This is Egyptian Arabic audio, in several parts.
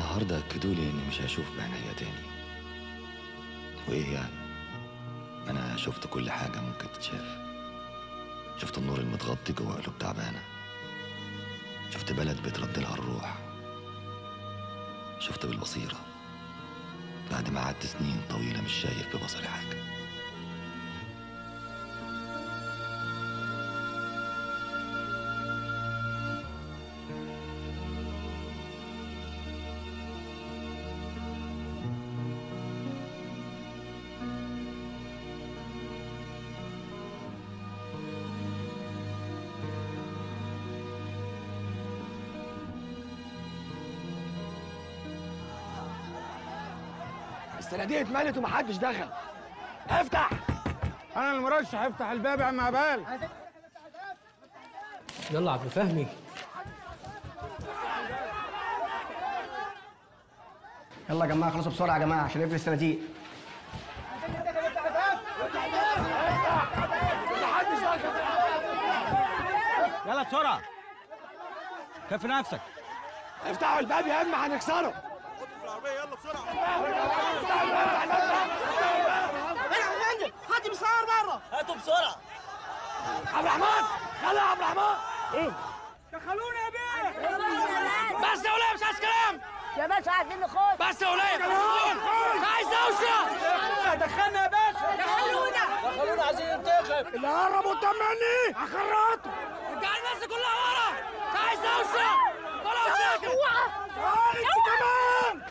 النهارده اكدوا لي اني مش هشوف بعينيا تاني وايه يعني انا شفت كل حاجه ممكن تتشاف شفت النور المتغطي جوه قلوب تعبانه شفت بلد بترد لها الروح شفت بالبصيره بعد ما قعدت سنين طويله مش شايف ببصري حاجه الصناديق اتملت ومحدش دخل افتح انا المرشح افتح الباب يا عم عبال يلا عبد فهمي يلا يا جماعه خلصوا بسرعه يا جماعه عشان نقفل الصناديق يلا بسرعه كفي نفسك افتحوا الباب يا اما هنكسره حد بيصور بره هاتوا بسرعه عبد الرحمن خلي عبد الرحمن دخلونا يا بيه بس يا وليه مش عايز كلام يا باشا عايزين نخش بس يا وليه مش عايز دوشه دخلنا يا باشا دخلونا دخلونا عايزين ننتخب اللي قرب قدام مني هخرطه رجع الناس كلها ورا مش عايز دوشه خلاص ساكت تعال انت كمان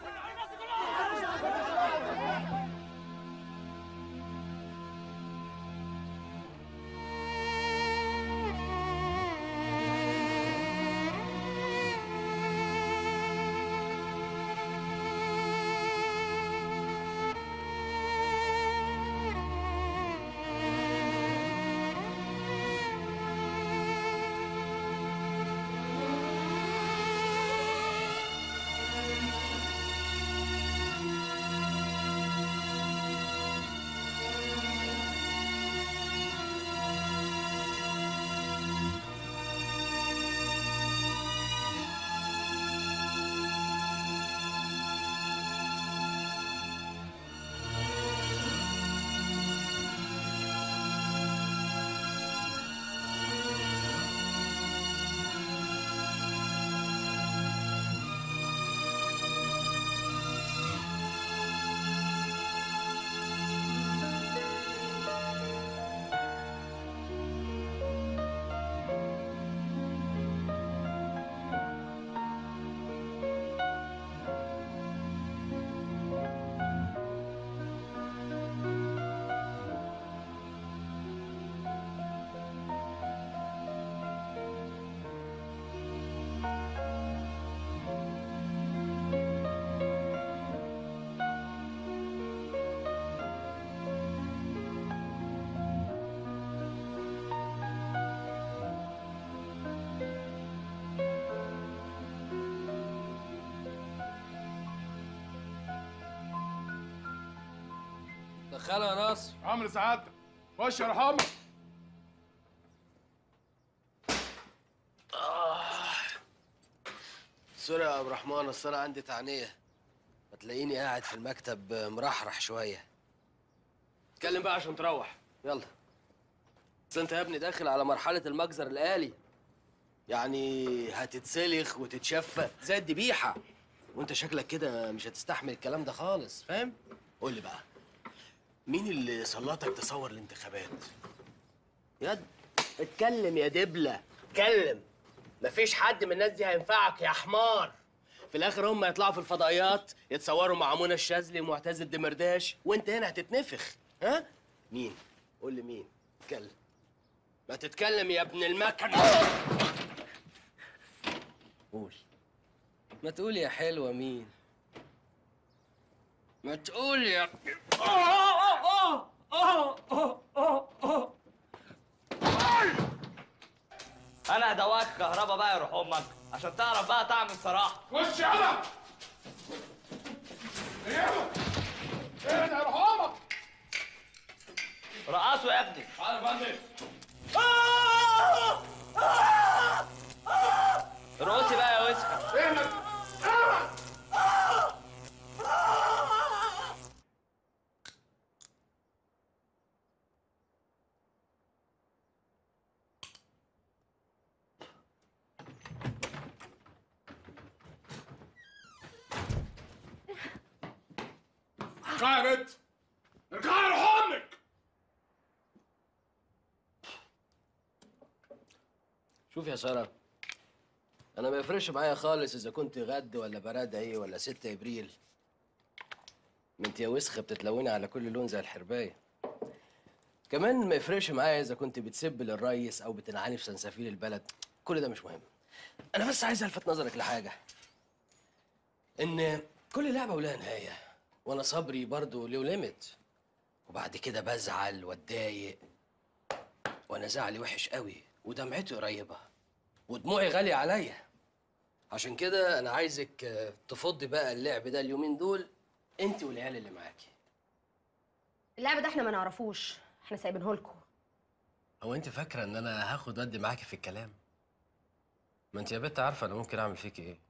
دخلها يا ناصر عمرو سعادتك خش يا رحمة سوري يا عبد الرحمن اصل انا عندي تعنيه هتلاقيني قاعد في المكتب مرحرح شويه اتكلم بقى عشان تروح يلا بس انت يا ابني داخل على مرحله المجزر الالي يعني هتتسلخ وتتشفى زي الذبيحه وانت شكلك كده مش هتستحمل الكلام ده خالص فاهم قول لي بقى مين اللي سلطك تصور الانتخابات يد اتكلم يا دبله اتكلم مفيش حد من الناس دي هينفعك يا حمار في الاخر هم يطلعوا في الفضائيات يتصوروا مع منى الشاذلي ومعتز الدمرداش وانت هنا هتتنفخ ها مين قول لي مين اتكلم ما تتكلم يا ابن المكن قول ما تقول يا حلوه مين ما تقول يا انا هدواك كهربا بقى يا روح امك عشان تعرف بقى طعم الصراحه خش يلا ايه ايه يا رحمة رقصوا يا ابني تعالى يا فندم رقصي بقى يا وسخه ايه ارجعي يا بنت ارجعي روح امك شوف يا ساره انا ما يفرقش معايا خالص اذا كنت غد ولا براد ايه ولا 6 ابريل ما انت يا وسخه بتتلوني على كل لون زي الحربايه كمان ما يفرقش معايا اذا كنت بتسب للريس او بتنعاني في سنسافيل البلد كل ده مش مهم انا بس عايز الفت نظرك لحاجه ان كل لعبه ولها نهايه وانا صبري برضو له ليميت وبعد كده بزعل واتضايق وانا زعلي وحش قوي ودمعتي قريبه ودموعي غاليه عليا عشان كده انا عايزك آه، تفضي بقى اللعب ده اليومين دول انت والعيال اللي معاكي اللعب ده احنا ما نعرفوش احنا سايبينه لكم هو انت فاكره ان انا هاخد ودي معاكي في الكلام ما انت يا بنت عارفه انا ممكن اعمل فيكي ايه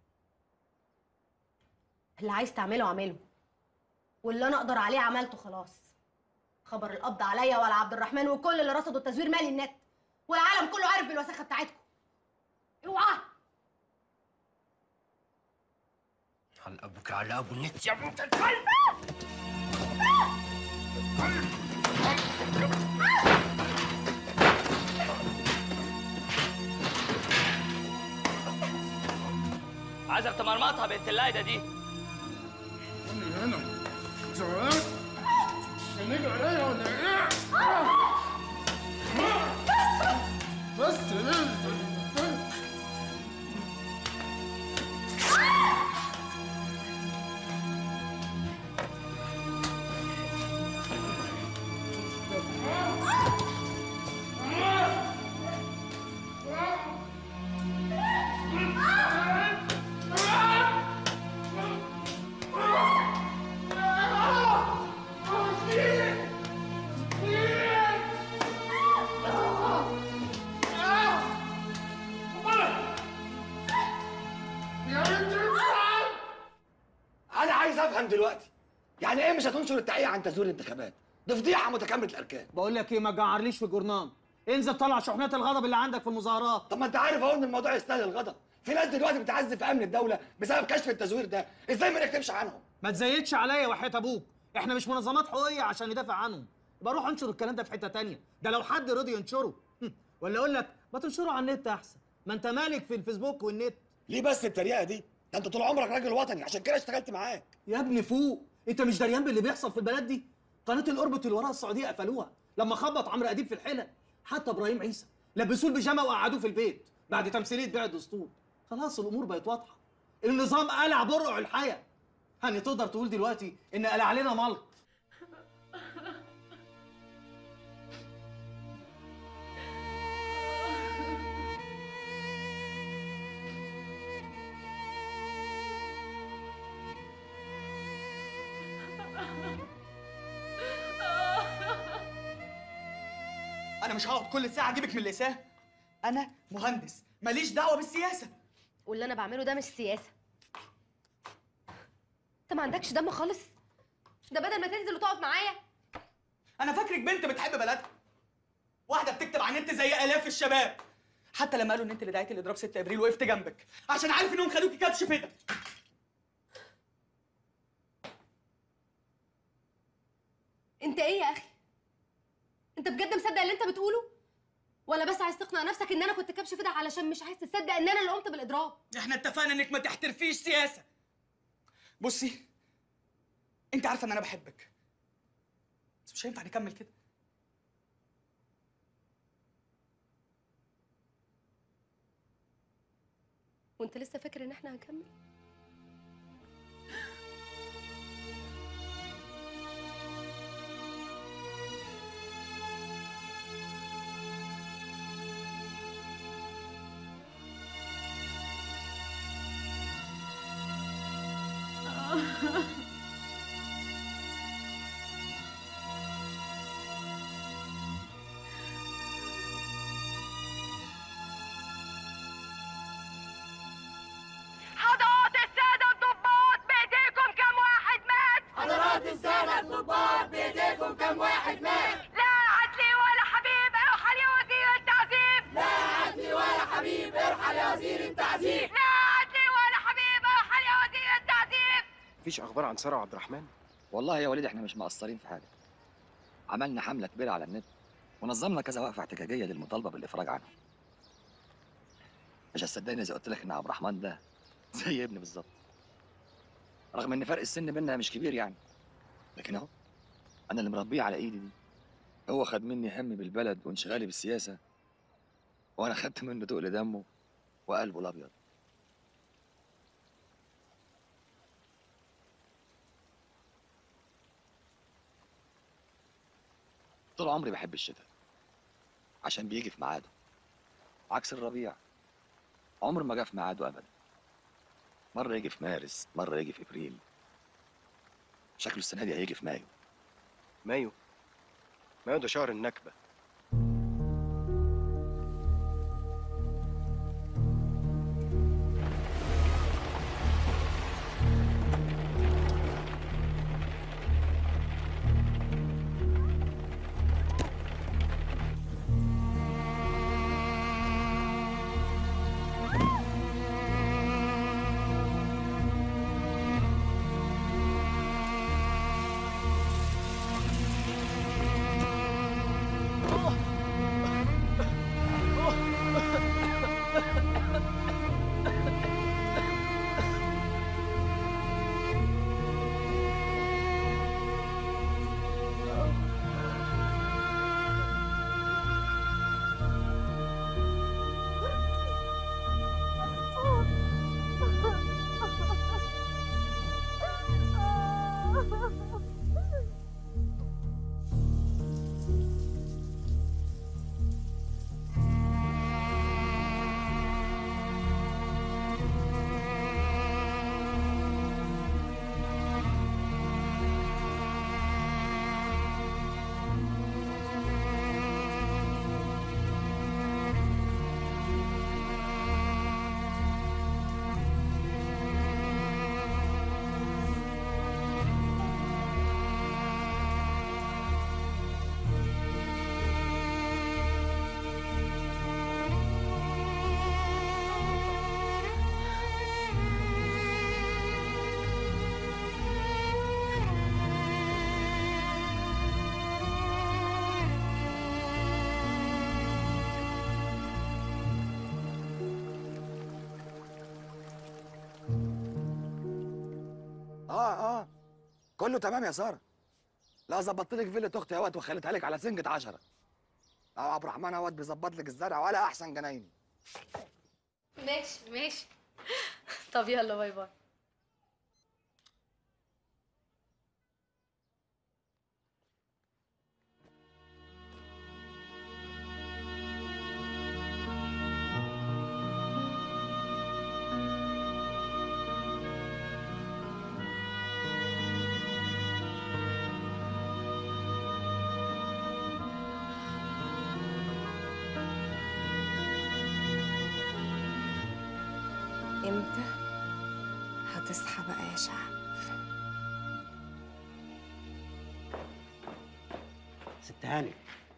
اللي عايز تعمله اعمله واللي انا اقدر عليه عملته خلاص خبر القبض عليا وعلى عبد الرحمن وكل اللي رصدوا التزوير مالي النت والعالم كله عارف بالوساخه بتاعتكم اوعى على ابوك على ابو النت يا بنت الكلب عايزك تمرمطها بنت اللايده دي من هنا زمان مش هنيجي عليا ولا ايه؟ بس يا بنت الكلب انا عايز افهم دلوقتي يعني ايه مش هتنشر التحقيق عن تزوير الانتخابات دي فضيحه متكامله الاركان بقول لك ايه ما تجعرليش في الجورنان انزل طلع شحنات الغضب اللي عندك في المظاهرات طب ما انت عارف اهو ان الموضوع يستاهل الغضب في ناس دلوقتي بتعذب في امن الدوله بسبب كشف التزوير ده ازاي ما نكتبش عنهم ما تزيدش عليا وحياة ابوك احنا مش منظمات حقوقيه عشان ندافع عنهم يبقى روح انشر الكلام ده في حته تانية ده لو حد رضي ينشره هم. ولا اقول لك ما تنشره على النت احسن ما انت مالك في الفيسبوك والنت ليه بس التريقه دي ده انت طول عمرك راجل وطني عشان كده اشتغلت معاك يا ابني فوق انت مش دريان باللي بيحصل في البلد دي قناه الاوربت اللي وراها السعوديه قفلوها لما خبط عمرو اديب في الحلل حتى ابراهيم عيسى لبسوه البيجامه وقعدوه في البيت بعد تمثيليه بيع الدستور خلاص الامور بقت واضحه النظام قلع برقع الحياه يعني تقدر تقول دلوقتي ان قلع علينا ملط انا مش هقعد كل ساعه اجيبك من اللسان انا مهندس ماليش دعوه بالسياسه واللي انا بعمله ده مش سياسه انت ما عندكش دم خالص ده بدل ما تنزل وتقف معايا انا فاكرك بنت بتحب بلدها واحده بتكتب على النت زي الاف الشباب حتى لما قالوا ان انت اللي دعيتي لاضراب 6 ابريل وقفت جنبك عشان عارف انهم خدوكي كاتش فدا انت ايه يا اخي انت بجد مصدق اللي انت بتقوله ولا بس عايز تقنع نفسك ان انا كنت كبش فدا علشان مش عايز تصدق ان انا اللي قمت بالاضراب احنا اتفقنا انك ما تحترفيش سياسه بصي انت عارفه ان انا بحبك بس مش هينفع نكمل كده وانت لسه فاكر ان احنا هنكمل حضرات السادة الضباط بإيديكم كم واحد مات حضرات السادة الضباط بإيديكم كم واحد مات لا عدلي ولا حبيب ارحل يا وزير التعذيب لا عدلي ولا حبيب ارحل يا وزير التعذيب لا عدلي ولا حبيب ارحل يا وزير التعذيب مفيش اخبار عن ساره وعبد الرحمن والله يا وليد احنا مش مقصرين في حاجه عملنا حمله كبيره على النت ونظمنا كذا وقفه احتجاجيه للمطالبه بالافراج عنه مش هتصدقني اذا قلت لك ان عبد الرحمن ده زي ابني بالظبط رغم ان فرق السن بينا مش كبير يعني لكن اهو انا اللي مربيه على ايدي دي هو خد مني هم بالبلد وانشغالي بالسياسه وانا خدت منه تقل دمه وقلبه الابيض طول عمري بحب الشتاء عشان بيجي في ميعاده عكس الربيع عمر ما جه في ميعاده ابدا مره يجي في مارس مره يجي في ابريل شكله السنه دي هيجي في مايو مايو مايو ده شهر النكبة اه اه كله تمام يا ساره لا ظبطت لك فيلا اختي اهوت وخليتها لك على سنجة عشرة اه عبد الرحمن اهوت بيظبط لك الزرع ولا احسن جنايني ماشي ماشي طب يلا باي باي امتى هتصحى بقى يا شعب ست هاني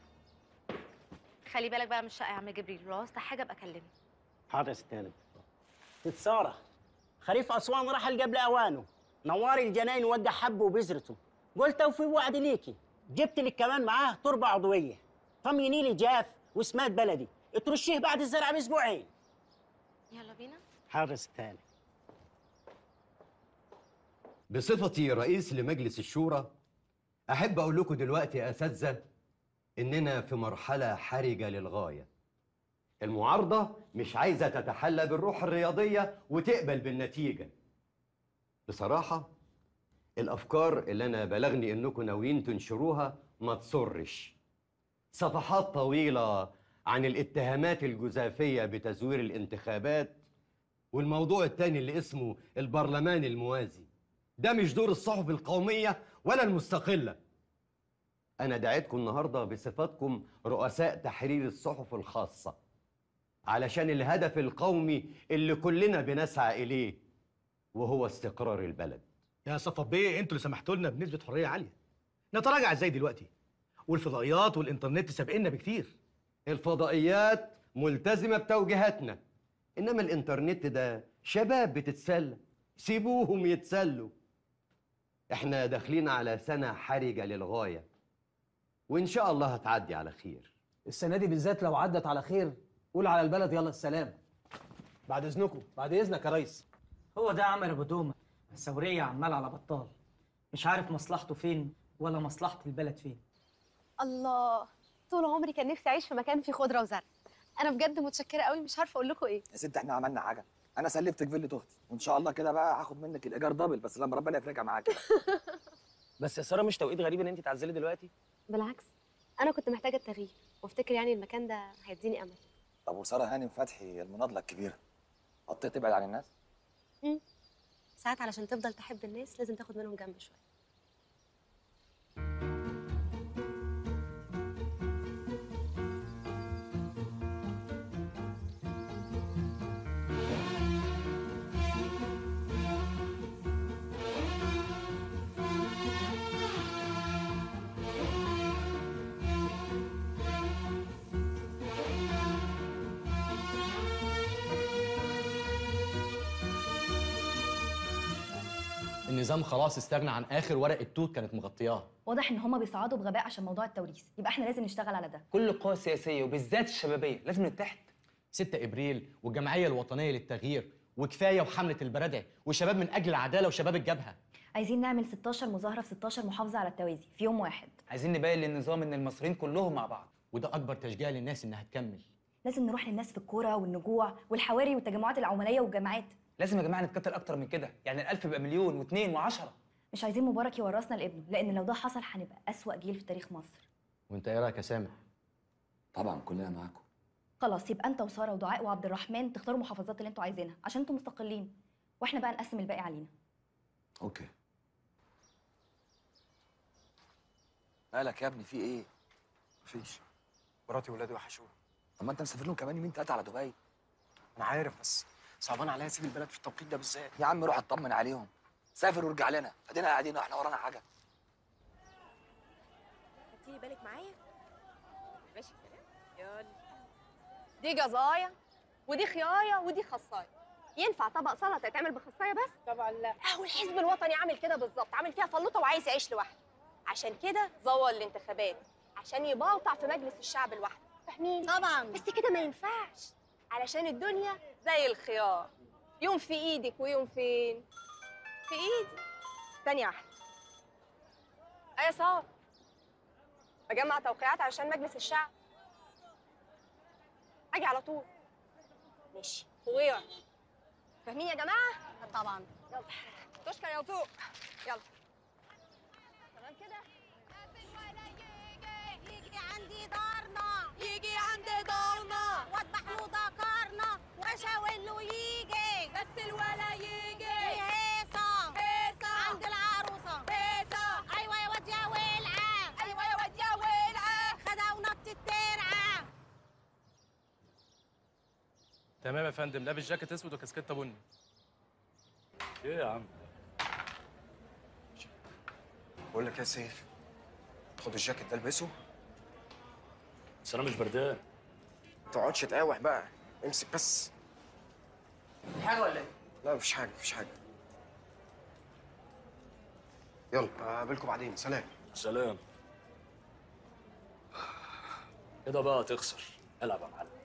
خلي بالك بقى من الشقه يا عم جبريل لو عاوزت حاجه ابقى كلمني حاضر يا ست هاني ست ساره خريف اسوان رحل قبل اوانه نواري الجناين وقع حبه وبذرته قلت وفي وعد ليكي جبت لك كمان معاه تربه عضويه طمي نيلي جاف وسماد بلدي ترشيه بعد الزرع باسبوعين يلا بينا حاضر يا ست هاني بصفتي رئيس لمجلس الشورى أحب أقول لكم دلوقتي يا أساتذة إننا في مرحلة حرجة للغاية المعارضة مش عايزة تتحلى بالروح الرياضية وتقبل بالنتيجة بصراحة الأفكار اللي أنا بلغني إنكم ناويين تنشروها ما تسرش صفحات طويلة عن الاتهامات الجزافية بتزوير الانتخابات والموضوع التاني اللي اسمه البرلمان الموازي ده مش دور الصحف القومية ولا المستقلة أنا دعيتكم النهاردة بصفتكم رؤساء تحرير الصحف الخاصة علشان الهدف القومي اللي كلنا بنسعى إليه وهو استقرار البلد يا صفا بيه انتوا اللي سمحتوا لنا بنسبه حريه عاليه نتراجع ازاي دلوقتي والفضائيات والانترنت سابقنا بكتير الفضائيات ملتزمة بتوجيهاتنا إنما الإنترنت ده شباب بتتسلى سيبوهم يتسلوا احنا داخلين على سنة حرجة للغاية وإن شاء الله هتعدي على خير السنه دي بالذات لو عدت على خير قول على البلد يلا السلام بعد اذنكم بعد اذنك يا ريس هو ده عمل ابو دومه الثوريه عمال على بطال مش عارف مصلحته فين ولا مصلحه البلد فين الله طول عمري كان نفسي اعيش في مكان فيه خضره وزرع انا بجد متشكره قوي مش عارفه اقول لكم ايه يا ست احنا عملنا حاجه انا سلفتك فيلة اختي وان شاء الله كده بقى هاخد منك الايجار دبل بس لما ربنا يفرجها معاك بس يا ساره مش توقيت غريب ان انت تعزلي دلوقتي بالعكس انا كنت محتاجه التغيير وافتكر يعني المكان ده هيديني امل طب وساره هانم فتحي المناضله الكبيره قطيت تبعد عن الناس مم. ساعات علشان تفضل تحب الناس لازم تاخد منهم جنب شويه النظام خلاص استغنى عن اخر ورقه توت كانت مغطياه واضح ان هما بيصعدوا بغباء عشان موضوع التوريث يبقى احنا لازم نشتغل على ده كل القوى السياسيه وبالذات الشبابيه لازم نتحد 6 ابريل والجمعيه الوطنيه للتغيير وكفايه وحمله البرادع وشباب من اجل العداله وشباب الجبهه عايزين نعمل 16 مظاهره في 16 محافظه على التوازي في يوم واحد عايزين نبين للنظام ان المصريين كلهم مع بعض وده اكبر تشجيع للناس انها تكمل لازم نروح للناس في الكوره والنجوع والحواري والتجمعات العماليه والجامعات لازم يا جماعه نتكتل اكتر من كده يعني الالف يبقى مليون واثنين وعشرة مش عايزين مبارك يورثنا لابنه لان لو ده حصل هنبقى اسوا جيل في تاريخ مصر وانت ايه رايك يا سامح طبعا كلنا معاكم خلاص يبقى انت وساره ودعاء وعبد الرحمن تختاروا المحافظات اللي انتوا عايزينها عشان انتوا مستقلين واحنا بقى نقسم الباقي علينا اوكي مالك يا ابني في ايه مفيش مراتي وولادي وحشوني طب ما انت مسافر لهم كمان يومين تلاته على دبي انا عارف بس صعبان عليا اسيب البلد في التوقيت ده بالذات يا عم روح اطمن عليهم سافر وارجع لنا ادينا قاعدين واحنا ورانا حاجه هتيجي بالك معايا ماشي الكلام يلا دي جزايه ودي خيايه ودي خصايه ينفع طبق سلطه يتعمل بخصايه بس طبعا لا اهو الحزب الوطني عامل كده بالظبط عامل فيها فلوطه وعايز يعيش لوحده عشان كده زور الانتخابات عشان يبوطع في مجلس الشعب لوحده فاهمين طبعا بس كده ما ينفعش علشان الدنيا زي الخيار يوم في ايدك ويوم فين في ايدي ثانيه واحده ايه صار بجمع توقيعات علشان مجلس الشعب اجي على طول ماشي صغيرة فاهمين يا جماعة؟ طبعا يلا تشكر يا وفوق يلا تمام كده؟ يجي عندي دارنا يجي عندي دارنا واذبح له ذكرنا واشاور له يجي بس الولا يجي هيصة هيصة عند العروسة هيصة ايوه يا واد يا ولعة ايوه يا واد يا ولعة خدها ونط الترعة تمام يا فندم لابس جاكيت اسود وكاسكيته بني ايه يا عم بقول لك يا سيف خد الجاكيت ده البسه بس انا مش بردان ما تقعدش تقاوح بقى امسك بس في حاجه ولا ايه؟ لا مفيش حاجه مفيش حاجه يلا اقابلكم بعدين سلام سلام كده بقى تخسر العب يا معلم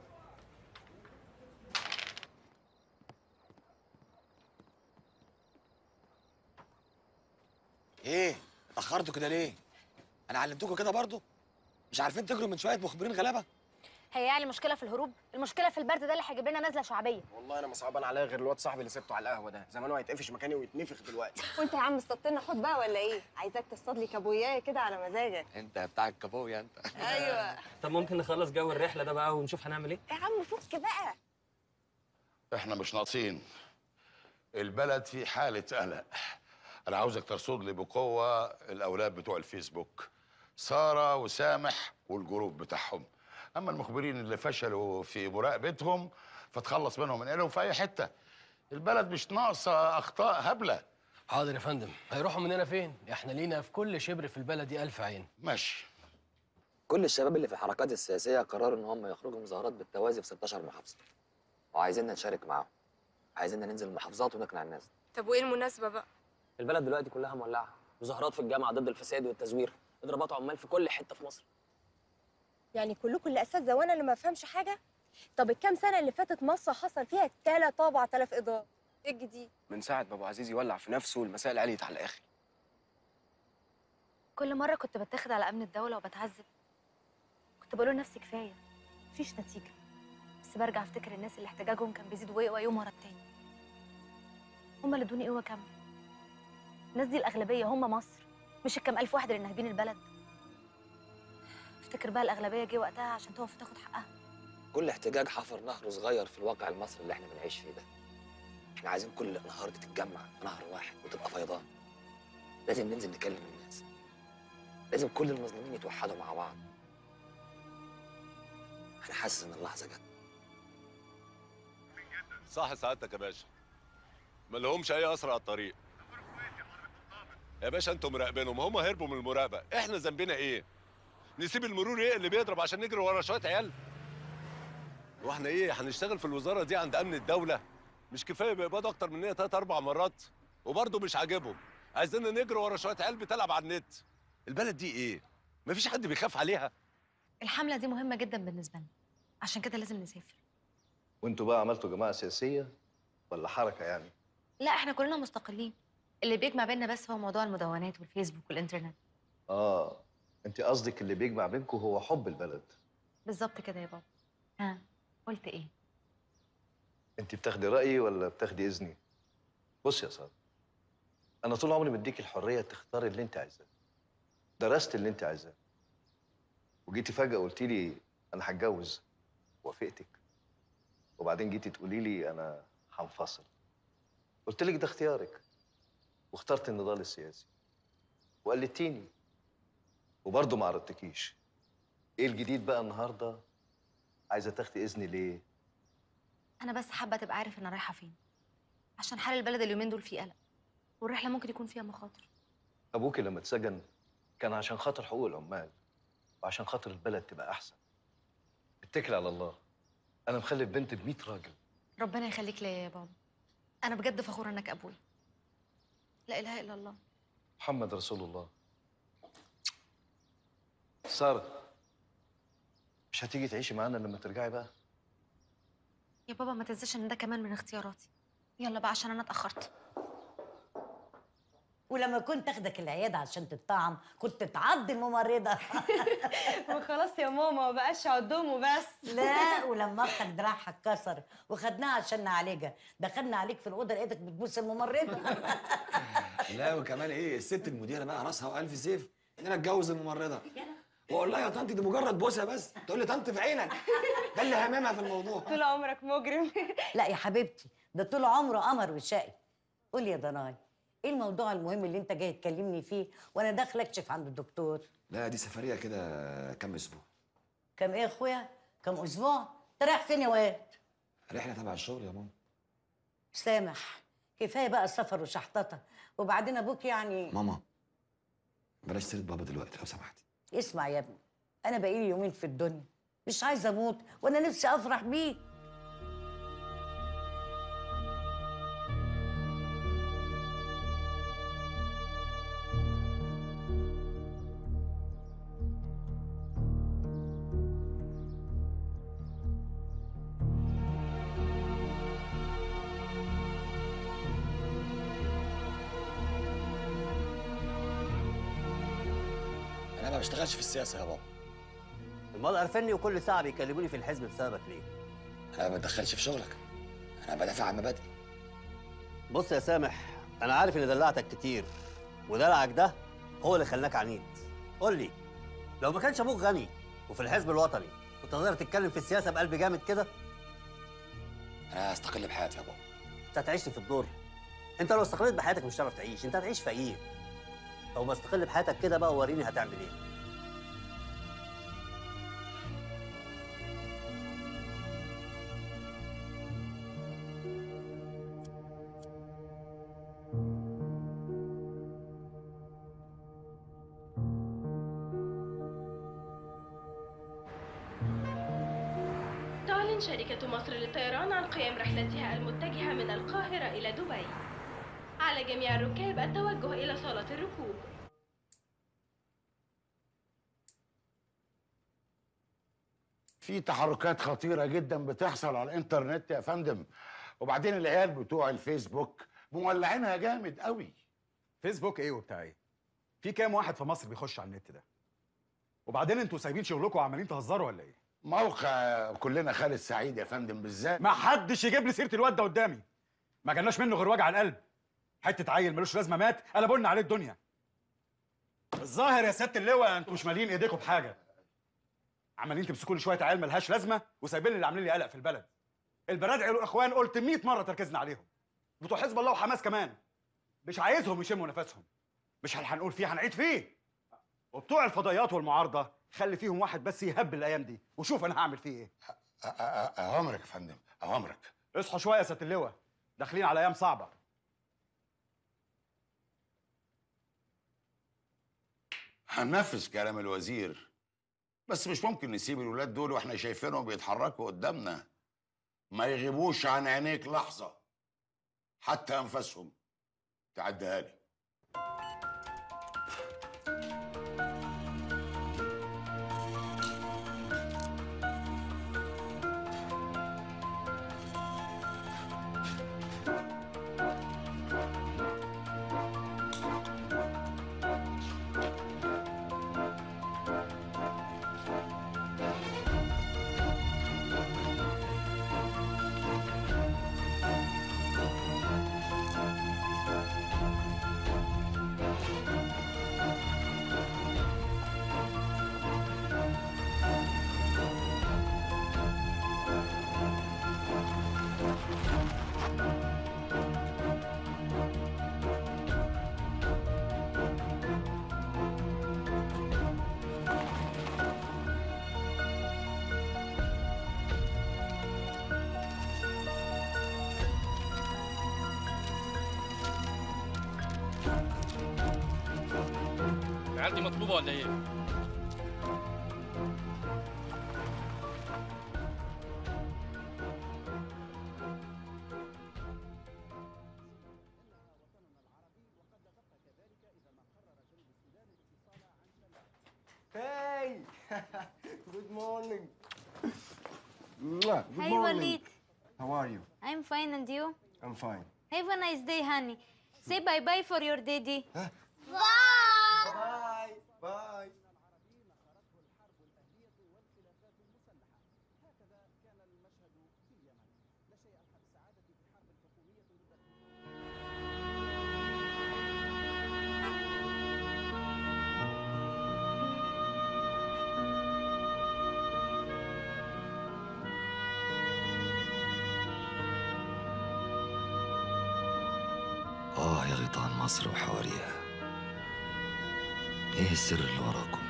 ايه اتاخرتوا كده ليه انا علمتكم كده برضو مش عارفين تجروا من شويه مخبرين غلابه هي يعني المشكلة في الهروب؟ المشكلة في البرد ده اللي هيجيب لنا نزلة شعبية والله انا ما صعبان عليا غير الواد صاحبي اللي سبته على القهوه ده زمانه هيتقفش مكاني ويتنفخ دلوقتي وانت يا عم اصطدتنا خد بقى ولا ايه؟ عايزاك تصطاد لي كابويايه كده على مزاجك انت بتاع الكابويا انت ايوه طب ممكن نخلص جو الرحله ده بقى ونشوف هنعمل ايه يا عم فك بقى احنا مش ناقصين البلد في حالة قلق انا عاوزك ترصد لي بقوة الاولاد بتوع الفيسبوك سارة وسامح والجروب بتاعهم اما المخبرين اللي فشلوا في مراقبتهم فتخلص منهم من إلهم في اي حتة البلد مش ناقصة اخطاء هبلة حاضر يا فندم هيروحوا مننا فين احنا لينا في كل شبر في البلد دي الف عين ماشي كل الشباب اللي في الحركات السياسيه قرروا ان هم يخرجوا مظاهرات بالتوازي في 16 محافظه وعايزيننا نشارك معاهم عايزيننا ننزل المحافظات ونقنع الناس طب وايه المناسبه بقى؟ البلد دلوقتي كلها مولعه مظاهرات في الجامعه ضد الفساد والتزوير اضرابات عمال في كل حته في مصر يعني كلكم اللي اساتذه وانا اللي ما افهمش حاجه طب الكام سنه اللي فاتت مصر حصل فيها 3000 اضراب ايه الجديد من ساعه ما ابو عزيز يولع في نفسه المسائل عليت على الاخر كل مرة كنت بتاخد على أمن الدولة وبتعذب كنت بقول لنفسي كفاية مفيش نتيجة بس برجع أفتكر الناس اللي احتجاجهم كان بيزيد ويقوى يوم ورا التاني هما اللي ادوني قوة كاملة الناس دي الأغلبية هما مصر مش الكام ألف واحد اللي ناهبين البلد افتكر بقى الأغلبية جه وقتها عشان تقف وتاخد حقها كل احتجاج حفر نهر صغير في الواقع المصري اللي احنا بنعيش فيه ده احنا عايزين كل الانهار دي تتجمع في نهر واحد وتبقى فيضان لازم ننزل نكلم الناس لازم كل المظلومين يتوحدوا مع بعض انا حاسس ان اللحظه جت صح سعادتك يا باشا ما لهمش اي اثر على الطريق يا باشا انتوا مراقبينهم هم هربوا من المراقبه احنا ذنبنا ايه نسيب المرور ايه اللي بيضرب عشان نجري ورا شويه عيال واحنا ايه هنشتغل في الوزاره دي عند امن الدوله مش كفايه بيقبضوا اكتر مننا تلات اربع مرات وبرضه مش عاجبهم عايزيننا نجري ورا شويه عيال بتلعب على النت البلد دي ايه مفيش حد بيخاف عليها الحملة دي مهمة جدا بالنسبة لنا عشان كده لازم نسافر وانتوا بقى عملتوا جماعه سياسيه ولا حركه يعني لا احنا كلنا مستقلين اللي بيجمع بيننا بس هو موضوع المدونات والفيسبوك والإنترنت اه انت قصدك اللي بيجمع بينكم هو حب البلد بالظبط كده يا بابا ها قلت ايه انت بتاخدي رايي ولا بتاخدي اذني بص يا ساره انا طول عمري مديك الحريه تختاري اللي انت عايزاه درست اللي انت عايزاه وجيتي فجاه قلتي لي انا هتجوز وافقتك وبعدين جيتي تقولي لي انا هنفصل قلت لك ده اختيارك واخترت النضال السياسي وقلدتيني وبرضه ما عرضتكيش ايه الجديد بقى النهارده عايزه تاخدي اذني ليه انا بس حابة تبقى عارف انا رايحة فين عشان حال البلد اليومين دول فيه قلق والرحلة ممكن يكون فيها مخاطر ابوكي لما اتسجن كان عشان خاطر حقوق العمال وعشان خاطر البلد تبقى احسن اتكل على الله انا مخلف بنت ب 100 راجل ربنا يخليك ليا يا بابا انا بجد فخورة انك ابوي لا اله الا الله محمد رسول الله ساره مش هتيجي تعيشي معانا لما ترجعي بقى يا بابا ما تنساش ان ده كمان من اختياراتي يلا بقى عشان انا اتاخرت ولما كنت اخدك العياده عشان تطعم كنت تعض الممرضه وخلاص يا ماما ما بقاش عضهم وبس لا ولما اختك دراعها اتكسر وخدناها عشان نعالجها دخلنا عليك في الاوضه لقيتك بتبوس الممرضه لا وكمان ايه الست المديره بقى راسها والف سيف ان انا اتجوز الممرضه واقول لها يا طنط دي مجرد بوسه بس تقول لي طنط في عينك ده اللي هاممها في الموضوع طول عمرك مجرم لا يا حبيبتي ده طول عمره قمر وشقي قول لي يا ضناي ايه الموضوع المهم اللي انت جاي تكلمني فيه وانا داخله اكشف عند الدكتور لا دي سفريه كده كام اسبوع كم ايه يا اخويا كم اسبوع انت رايح فين يا واد رحله تبع الشغل يا ماما سامح كفايه بقى السفر وشحططه وبعدين ابوك يعني ماما بلاش سيره بابا دلوقتي لو سمحتي اسمع يا ابني انا بقالي يومين في الدنيا مش عايزه اموت وانا نفسي افرح بيه انا ما بشتغلش في السياسه يا بابا امال قرفني وكل ساعه بيكلموني في الحزب بسببك ليه؟ انا ما بتدخلش في شغلك انا بدافع عن مبادئي بص يا سامح انا عارف اني دلعتك كتير ودلعك ده هو اللي خلاك عنيد قول لي لو ما كانش ابوك غني وفي الحزب الوطني كنت تقدر تتكلم في السياسه بقلب جامد كده انا هستقل بحياتي يا بابا انت هتعيش في الدور انت لو استقلت بحياتك مش هتعرف تعيش انت هتعيش فقير لو ما استقل بحياتك كده بقى وريني هتعمل ايه تعلن شركة مصر للطيران عن قيام رحلتها المتجهة من القاهرة إلى دبي على جميع الركاب التوجه إلى صالة الركوب في تحركات خطيره جدا بتحصل على الانترنت يا فندم وبعدين العيال بتوع الفيسبوك مولعينها جامد قوي فيسبوك ايه وبتاع ايه في كام واحد في مصر بيخش على النت ده وبعدين انتوا سايبين شغلكم وعمالين تهزروا ولا ايه موقع كلنا خالد سعيد يا فندم بالذات ما حدش يجيب لي سيره الواد ده قدامي ما جالناش منه غير وجع القلب حته عيل ملوش لازمه مات قلبوا عليه الدنيا الظاهر يا سياده اللواء انتوا مش مالين ايديكم بحاجه عمالين تمسكوا لي شويه عيال ملهاش لازمه وسايبين لي اللي عاملين لي قلق في البلد البرادعي والاخوان قلت 100 مره تركيزنا عليهم بتوع حزب الله وحماس كمان مش عايزهم يشموا نفسهم مش هل هنقول فيه هنعيد فيه وبتوع الفضائيات والمعارضه خلي فيهم واحد بس يهبل الايام دي وشوف انا هعمل فيه ايه اوامرك يا فندم اوامرك اصحوا شويه يا سياده اللواء داخلين على ايام صعبه هننفذ كلام الوزير بس مش ممكن نسيب الولاد دول واحنا شايفينهم بيتحركوا قدامنا ما يغيبوش عن عينيك لحظة حتى أنفاسهم تعديها لي العيال دي مطلوبه ولا ايه؟ Hey! Good morning. Hi, Walid. How are you? I'm fine, and you? I'm fine. Have a nice day, honey. Say bye bye for your daddy. Bye. Bye. آه يا غيطان مصر وحواريها إيه السر اللي وراكم؟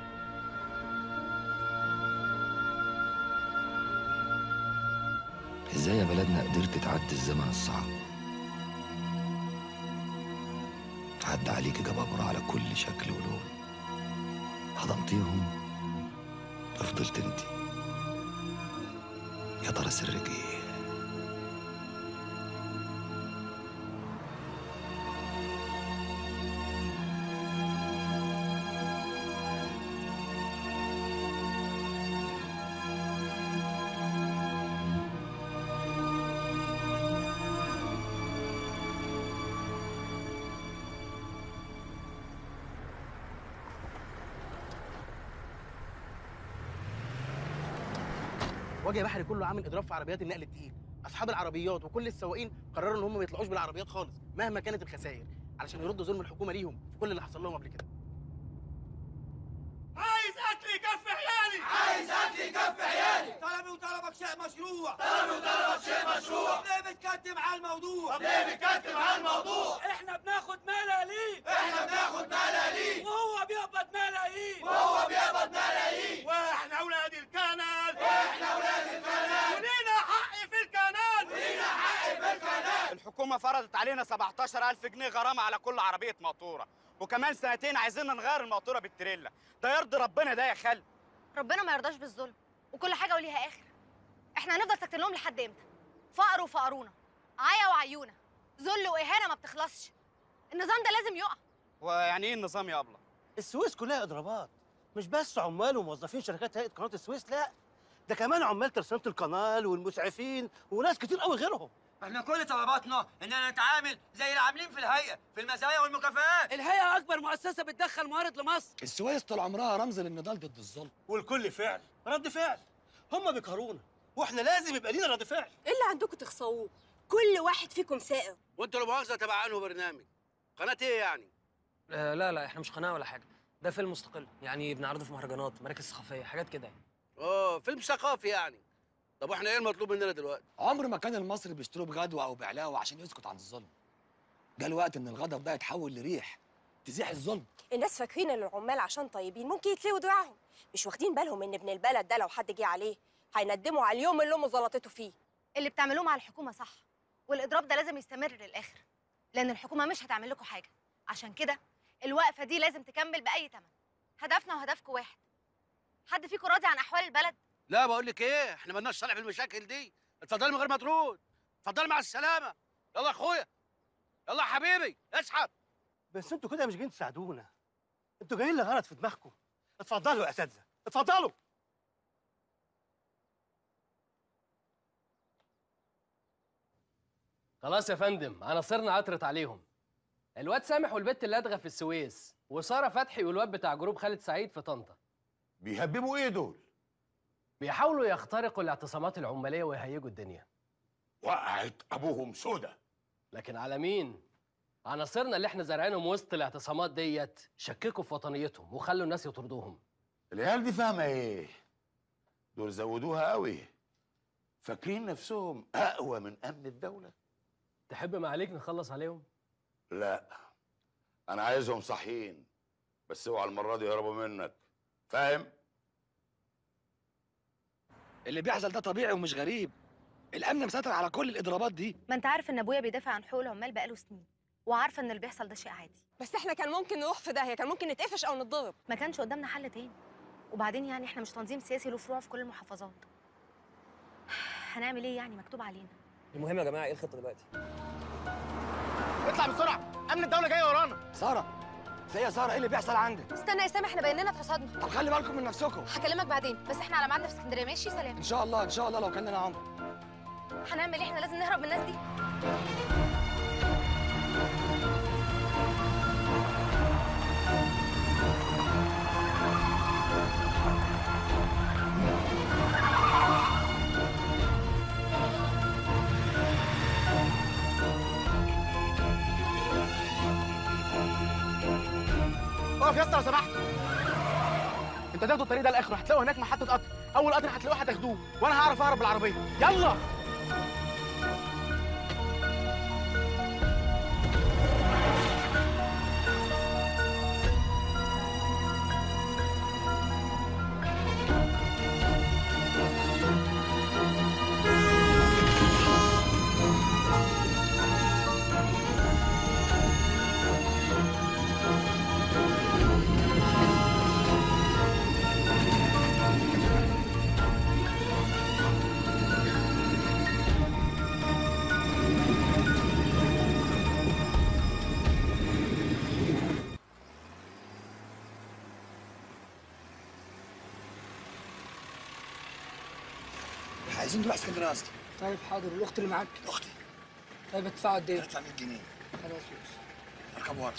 إزاي يا بلدنا قدرت تعدي الزمن الصعب؟ عدى عليك جبابرة على كل شكل ولون هضمتيهم فضلت انت يا ترى سرك ايه؟ وجه بحري كله عامل اضراب في عربيات النقل التقيل اصحاب العربيات وكل السواقين قرروا ان هم ما يطلعوش بالعربيات خالص مهما كانت الخسائر علشان يردوا ظلم الحكومه ليهم في كل اللي حصل لهم قبل كده عايز اكل يكفي عيالي عايز اكل يكفي عيالي طلبي وطلبك شيء مشروع طلبي وطلبك شيء مشروع طب ليه بتكتم على الموضوع طب ليه بتكتم على الموضوع احنا بناخد ملاليم احنا بناخد ملاليم وهو بيقبض ملايين وهو بيقبض ملايين واحنا اولاد الكنال واحنا اولاد الكنال ولينا حق في الكنال ولينا حق في الكنال الحكومة فرضت علينا 17000 جنيه غرامة على كل عربية مقطورة وكمان سنتين عايزيننا نغير المقطورة بالتريلا ده يرضي ربنا ده يا خال ربنا ما يرضاش بالظلم وكل حاجه وليها اخر احنا هنفضل ساكتين لهم لحد امتى فقر وفقرونا عيا وعيونا ذل واهانه ما بتخلصش النظام ده لازم يقع ويعني ايه النظام يا ابله السويس كلها اضرابات مش بس عمال وموظفين شركات هيئه قناه السويس لا ده كمان عمال ترسانه القناه والمسعفين وناس كتير قوي غيرهم احنا كل طلباتنا اننا نتعامل زي اللي عاملين في الهيئه في المزايا والمكافآت الهيئة أكبر مؤسسة بتدخل موارد لمصر السويس طول عمرها رمز للنضال ضد الظلم والكل فعل رد فعل هم بيقهرونا واحنا لازم يبقى لينا رد فعل ايه اللي عندكم تخسروه كل واحد فيكم سائر وانتوا لا مؤاخذة تبع انه برنامج قناة ايه يعني؟ آه لا لا احنا مش قناه ولا حاجه ده فيلم مستقل يعني بنعرضه في مهرجانات مراكز ثقافيه حاجات كده يعني اه فيلم ثقافي يعني طب واحنا ايه المطلوب مننا دلوقتي؟ عمر ما كان المصري بيشتروه بغدوه او بعلاوه عشان يسكت عن الظلم جه الوقت ان الغضب ده يتحول لريح تزيح الظلم الناس فاكرين ان العمال عشان طيبين ممكن يتلووا دراعهم مش واخدين بالهم ان ابن البلد ده لو حد جه عليه هيندموا على اليوم اللي امه زلطته فيه اللي بتعملوه مع الحكومه صح والاضراب ده لازم يستمر للاخر لان الحكومه مش هتعمل لكم حاجه عشان كده الوقفه دي لازم تكمل باي ثمن هدفنا وهدفكم واحد حد فيكم راضي عن احوال البلد لا بقول لك ايه احنا مالناش صالح في المشاكل دي اتفضلي من غير ما ترد اتفضلي مع السلامة يلا يا اخويا يلا يا حبيبي اسحب بس انتوا كده مش جايين تساعدونا انتوا جايين لغرض في دماغكم اتفضلوا يا اساتذه اتفضلوا خلاص يا فندم عناصرنا عطرت عليهم الواد سامح والبت اللي ادغى في السويس وساره فتحي والواد بتاع جروب خالد سعيد في طنطا بيهببوا ايه دول بيحاولوا يخترقوا الاعتصامات العماليه ويهيجوا الدنيا وقعت ابوهم سودا لكن على مين عناصرنا اللي احنا زارعينهم وسط الاعتصامات ديت شككوا في وطنيتهم وخلوا الناس يطردوهم العيال دي فاهمه ايه دول زودوها قوي فاكرين نفسهم اقوى من امن الدوله تحب ما عليك نخلص عليهم لا انا عايزهم صحيين بس اوعى المره دي يهربوا منك فاهم اللي بيحصل ده طبيعي ومش غريب الامن مسيطر على كل الاضرابات دي ما انت عارف ان ابويا بيدافع عن حقوق العمال بقاله سنين وعارفه ان اللي بيحصل ده شيء عادي بس احنا كان ممكن نروح في داهيه كان ممكن نتقفش او نتضرب ما كانش قدامنا حل تاني وبعدين يعني احنا مش تنظيم سياسي له فروع في كل المحافظات هنعمل ايه يعني مكتوب علينا المهم يا جماعه ايه الخطه دلوقتي اطلع بسرعه امن الدوله جاي ورانا ساره في إيه يا ساره ايه اللي بيحصل عندك استنى يا سامح احنا بيننا اتحصدنا طب خلي بالكم من نفسكم هكلمك بعدين بس احنا على ميعادنا في اسكندريه ماشي سلام ان شاء الله ان شاء الله لو كان لنا عمر هنعمل ايه احنا لازم نهرب من الناس دي اقف يا اسطى لو سمحت انت تاخدوا الطريق ده لاخره هتلاقوا هناك محطه قطر اول قطر هتلاقوه هتاخدوه وانا هعرف اهرب بالعربيه يلا عايزين نروح اسكندريه اصلا طيب حاضر الاخت اللي معاك اختي طيب ادفعوا قد ايه؟ ادفع 100 جنيه خلاص ماشي اركب ورا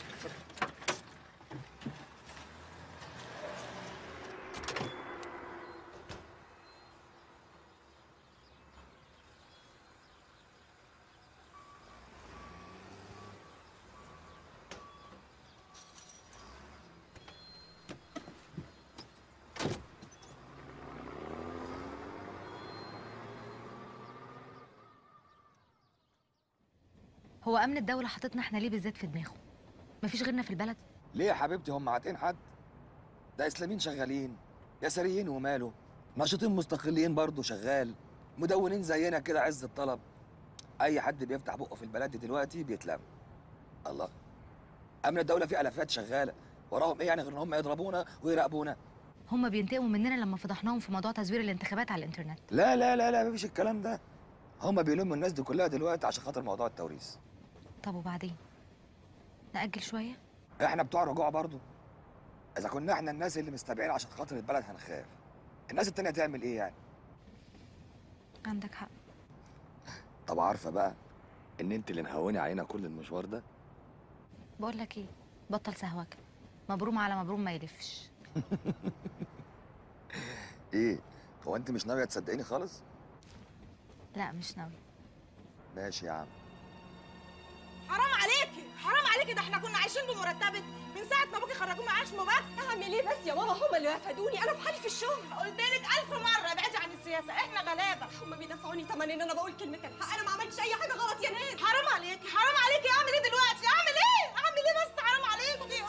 هو امن الدوله حاططنا احنا ليه بالذات في دماغه مفيش غيرنا في البلد ليه يا حبيبتي هم عاطين حد ده اسلاميين شغالين يساريين وماله ناشطين مستقلين برضه شغال مدونين زينا كده عز الطلب اي حد بيفتح بقه في البلد دي دلوقتي بيتلم الله امن الدوله فيه الافات شغاله وراهم ايه يعني غير ان هم يضربونا ويراقبونا هم بينتقموا مننا لما فضحناهم في موضوع تزوير الانتخابات على الانترنت لا لا لا لا مفيش الكلام ده هم بيلموا الناس دي كلها دلوقتي عشان خاطر موضوع التوريث طب وبعدين نأجل شوية احنا بتوع رجوع برضو اذا كنا احنا الناس اللي مستبعين عشان خاطر البلد هنخاف الناس التانية تعمل ايه يعني عندك حق طب عارفه بقى ان انت اللي مهوني علينا كل المشوار ده بقول لك ايه بطل سهوكة مبروم على مبروم ما يلفش ايه هو انت مش ناويه تصدقيني خالص لا مش ناوي ماشي يا عم حرام عليكي حرام عليكي ده احنا كنا عايشين بمرتبك من ساعه ما ابوكي خرجوه معاش مبات اعمل ايه بس يا ماما هم اللي رفدوني انا في حالي في الشغل قلت لك الف مره ابعدي عن السياسه احنا غلابه هم بيدفعوني ثمن ان انا بقول كلمه الحق انا ما عملتش اي حاجه غلط يا ناس حرام عليكي حرام عليكي اعمل ايه دلوقتي اعمل ايه اعمل ايه بس حرام عليكي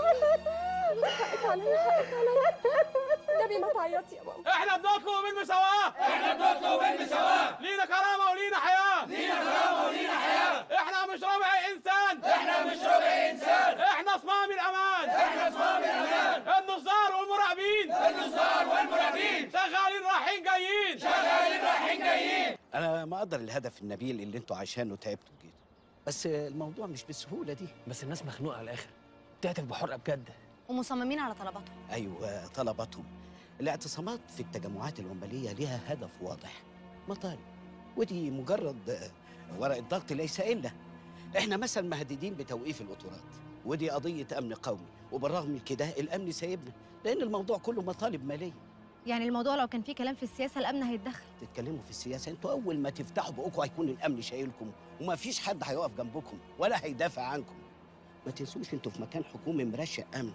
حقك عليا حقك عليا النبي ما تعيطي يا ماما احنا بنطلب المساواة احنا بنطلب المساواة لينا كرامة ولينا حياة لينا كرامة ولينا حياة احنا مش ربع انسان احنا مش ربع انسان احنا صمام الامان احنا صمام الامان النصار والمراقبين النصار والمراقبين شغالين رايحين جايين شغالين رايحين جايين انا ما اقدر الهدف النبيل اللي انتوا عشانه تعبتوا وجيتوا بس الموضوع مش بالسهولة دي بس الناس مخنوقه على الاخر بتهتف بحرقه بجد ومصممين على طلباتهم ايوه طلباتهم الاعتصامات في التجمعات العماليه ليها هدف واضح مطالب ودي مجرد آه، ورقه ضغط ليس الا احنا مثلا مهددين بتوقيف القطورات ودي قضيه امن قومي وبالرغم من كده الامن سايبنا لان الموضوع كله مطالب ماليه يعني الموضوع لو كان فيه كلام في السياسة الأمن هيتدخل تتكلموا في السياسه انتوا اول ما تفتحوا بقكم هيكون الامن شايلكم وما فيش حد هيقف جنبكم ولا هيدافع عنكم ما تنسوش انتوا في مكان حكومي مرشق امن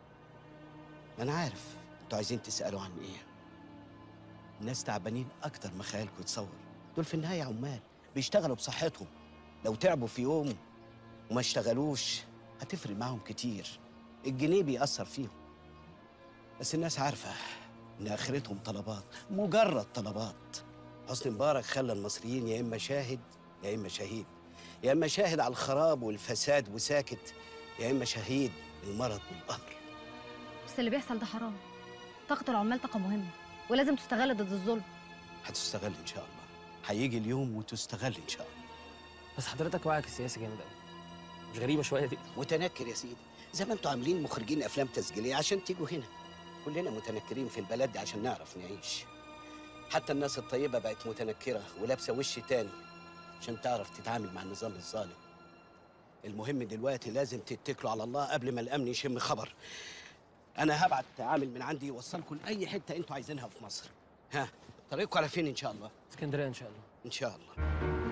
انا عارف انتوا عايزين تسالوا عن ايه الناس تعبانين اكتر ما خيالكم يتصور دول في النهايه عمال بيشتغلوا بصحتهم لو تعبوا في يوم وما اشتغلوش هتفرق معاهم كتير الجنيه بيأثر فيهم بس الناس عارفه ان اخرتهم طلبات مجرد طلبات حسني مبارك خلى المصريين يا اما شاهد يا اما شهيد يا اما شاهد على الخراب والفساد وساكت يا اما شهيد المرض والقهر بس اللي بيحصل ده حرام طاقة العمال طاقة مهمة ولازم تستغل ضد الظلم هتستغل ان شاء الله هيجي اليوم وتستغل ان شاء الله بس حضرتك وعيك السياسي جامد قوي مش غريبه شويه دي متنكر يا سيدي زي ما انتوا عاملين مخرجين افلام تسجيليه عشان تيجوا هنا كلنا متنكرين في البلد دي عشان نعرف نعيش حتى الناس الطيبه بقت متنكره ولابسه وش تاني عشان تعرف تتعامل مع النظام الظالم المهم دلوقتي لازم تتكلوا على الله قبل ما الامن يشم خبر انا هبعت عامل من عندي يوصلكم لاي حته انتوا عايزينها في مصر ها طريقكم على فين ان شاء الله اسكندريه ان شاء الله ان شاء الله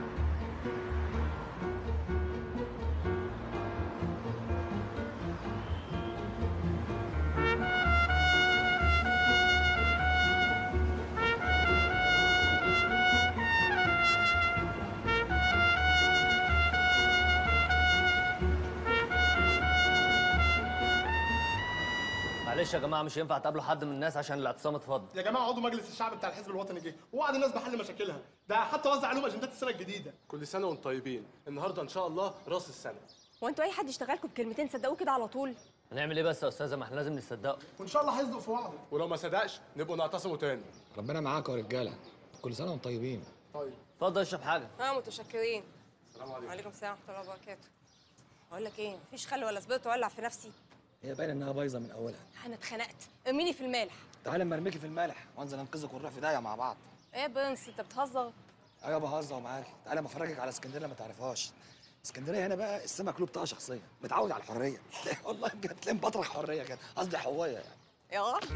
معلش يا جماعه مش ينفع تقابلوا حد من الناس عشان الاعتصام اتفضل يا جماعه عضو مجلس الشعب بتاع الحزب الوطني جه ووعد الناس بحل مشاكلها ده حتى وزع عليهم اجندات السنه الجديده كل سنه وانتم طيبين النهارده ان شاء الله راس السنه هو انتوا اي حد يشتغلكم بكلمتين صدقوه كده على طول هنعمل ايه بس يا استاذه ما احنا لازم نصدقه وان شاء الله هيصدق في وعده ولو ما صدقش نبقوا نعتصموا تاني ربنا معاكم يا رجاله كل سنه وانتم طيبين طيب اتفضل اشرب حاجه اه متشكرين السلام عليكم وعليكم السلام ورحمه الله وبركاته اقول لك ايه مفيش خل ولا زبده تولع في نفسي هي باين انها بايظه من اولها انا اتخنقت ارميني في المالح تعالى اما ارميكي في المالح وانزل انقذك ونروح في داهيه مع بعض ايه يا برنس انت بتهزر ايوه بهزر معاكي تعالى ما افرجك على اسكندريه ما تعرفهاش اسكندريه هنا بقى السمك له بطاقه شخصيه متعود على الحريه والله بجد تلاقي بطرح حريه كده قصدي حوايه يعني يا راجل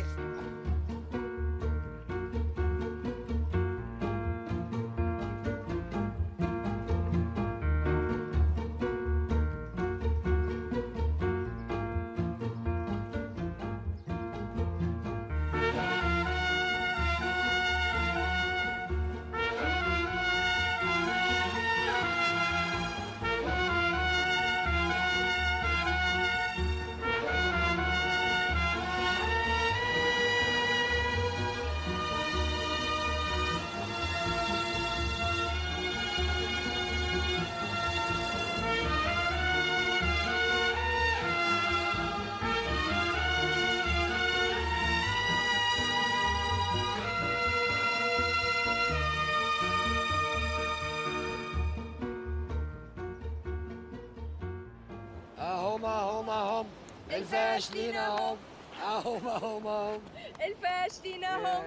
اهم اهم الفاشلين اهم اهم اهم اهم الفاشلين اهم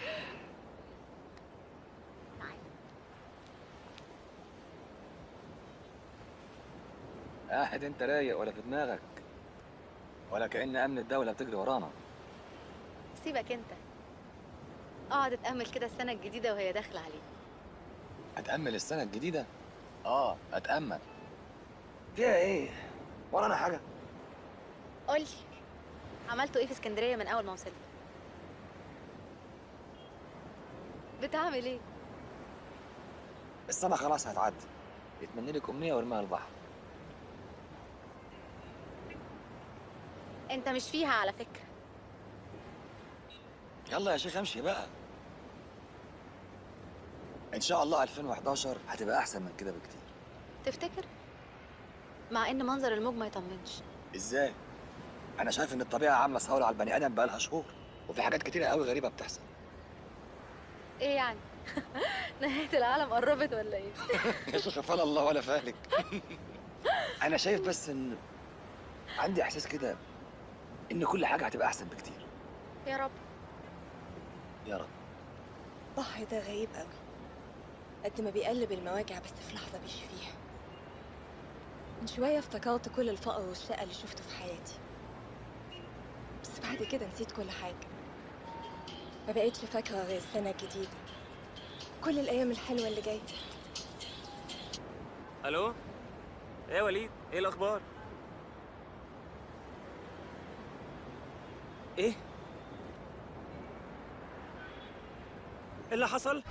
قاعد انت رايق ولا في دماغك ولا كأن امن الدولة بتجري ورانا سيبك انت اقعد اتامل كده السنه الجديده وهي داخله عليك اتأمل السنة الجديدة اه اتأمل فيها ايه ورانا حاجة قولي عملتوا ايه في اسكندريه من اول ما وصلت بتعمل ايه السنة خلاص هتعدي اتمنى لك امنية وارميها البحر انت مش فيها على فكره يلا يا شيخ امشي بقى ان شاء الله 2011 هتبقى احسن من كده بكتير تفتكر مع ان منظر الموج ما يطمنش ازاي انا شايف ان الطبيعه عامله ثوره على البني ادم بقالها شهور وفي حاجات كتيره قوي غريبه بتحصل ايه يعني نهايه العالم قربت ولا ايه يا شيخ فلا الله ولا فالك انا شايف بس ان عندي احساس كده ان كل حاجه هتبقى احسن بكتير يا رب يا رب ضحي ده غريب قوي قد ما بيقلب المواجع بس في لحظة بيشفي فيها من شوية افتكرت كل الفقر والشقة اللي شفته في حياتي بس بعد كده نسيت كل حاجة ما بقتش فاكرة غير السنة الجديدة كل الأيام الحلوة اللي جاية الو ايه يا وليد ايه الاخبار ايه ايه اللي حصل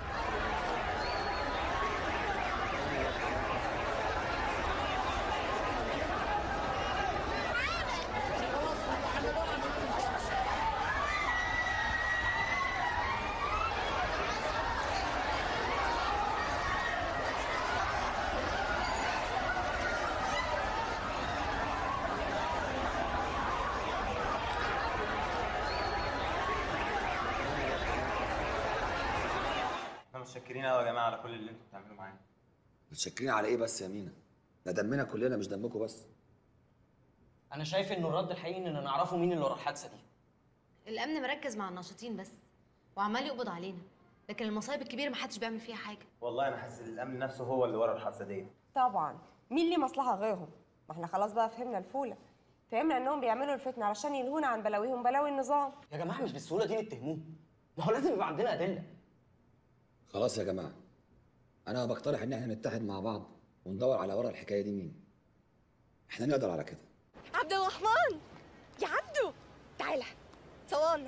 احنا متشكرين قوي يا جماعه على كل اللي انتوا بتعملوه معانا متشكرين على ايه بس يا مينا ده دمنا كلنا مش دمكم بس انا شايف انه الرد الحقيقي اننا نعرفه مين اللي ورا الحادثه دي الامن مركز مع الناشطين بس وعمال يقبض علينا لكن المصايب الكبيره محدش بيعمل فيها حاجه والله انا حاسس ان الامن نفسه هو اللي ورا الحادثه دي طبعا مين ليه مصلحه غيرهم ما احنا خلاص بقى فهمنا الفوله فهمنا انهم بيعملوا الفتنه علشان يلهونا عن بلاويهم بلاوي النظام يا جماعه مش بالسهوله دي نتهموه ما هو لازم يبقى عندنا ادله خلاص يا جماعه انا بقترح ان احنا نتحد مع بعض وندور على ورا الحكايه دي مين احنا نقدر على كده عبد الرحمن يا عبدو تعالى صورنا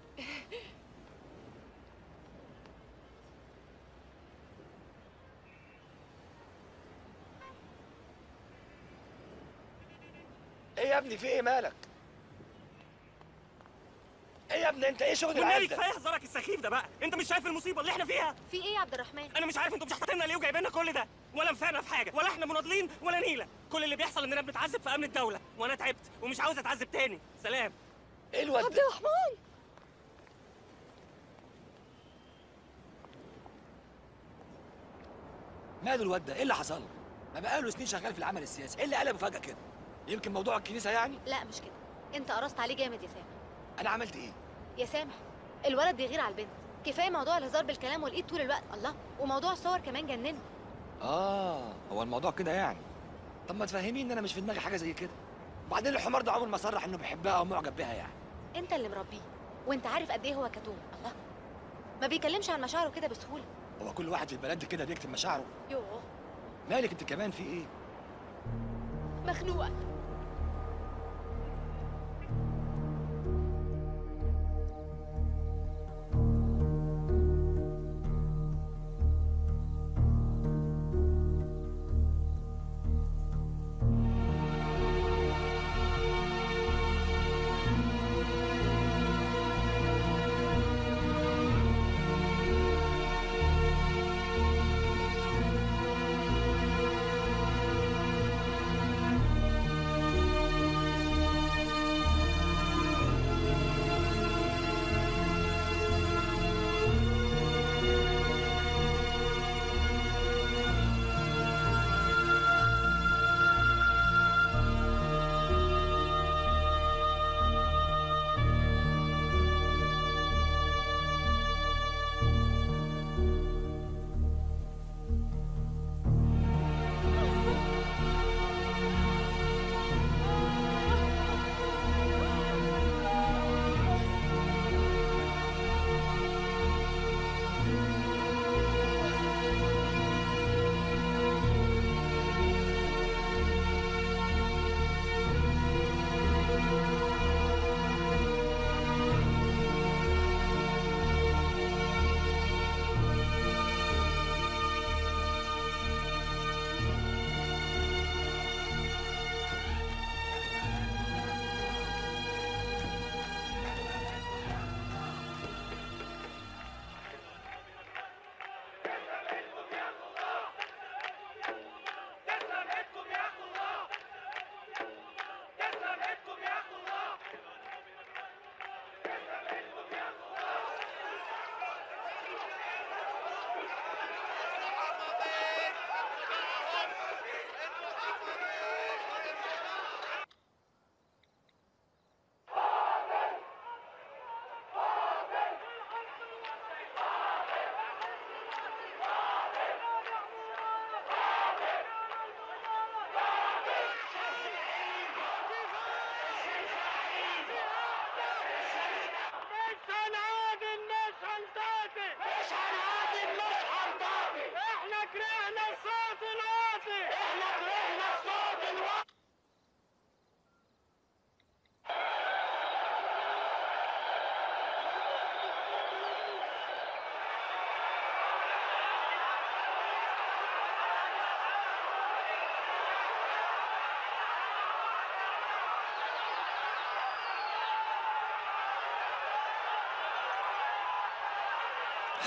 ايه يا ابني في ايه مالك ايه يا ابني انت ايه شغل والنبي العيال ده كفايه هزارك السخيف ده بقى انت مش شايف المصيبه اللي احنا فيها في ايه يا عبد الرحمن انا مش عارف انتوا مش حاطيننا ليه وجايبيننا كل ده ولا مفانا في حاجه ولا احنا مناضلين ولا نيله كل اللي بيحصل اننا بنتعذب في امن الدوله وانا تعبت ومش عاوز اتعذب تاني سلام ايه الواد عبد الرحمن ماله الواد ده ايه اللي حصل له ما بقاله سنين شغال في العمل السياسي ايه اللي قلبه فجاه كده يمكن موضوع الكنيسه يعني لا مش كده انت قرصت عليه جامد يا سامح انا عملت ايه يا سامح الولد بيغير على البنت كفايه موضوع الهزار بالكلام والايد طول الوقت الله وموضوع الصور كمان جنني اه هو الموضوع كده يعني طب ما تفهميني ان انا مش في دماغي حاجه زي كده وبعدين الحمار ده عمره ما صرح انه بيحبها او معجب بيها يعني انت اللي مربيه وانت عارف قد ايه هو كتوم الله ما بيكلمش عن مشاعره كده بسهوله هو كل واحد في البلد دي كده بيكتب مشاعره يوه مالك انت كمان في ايه مخنوقه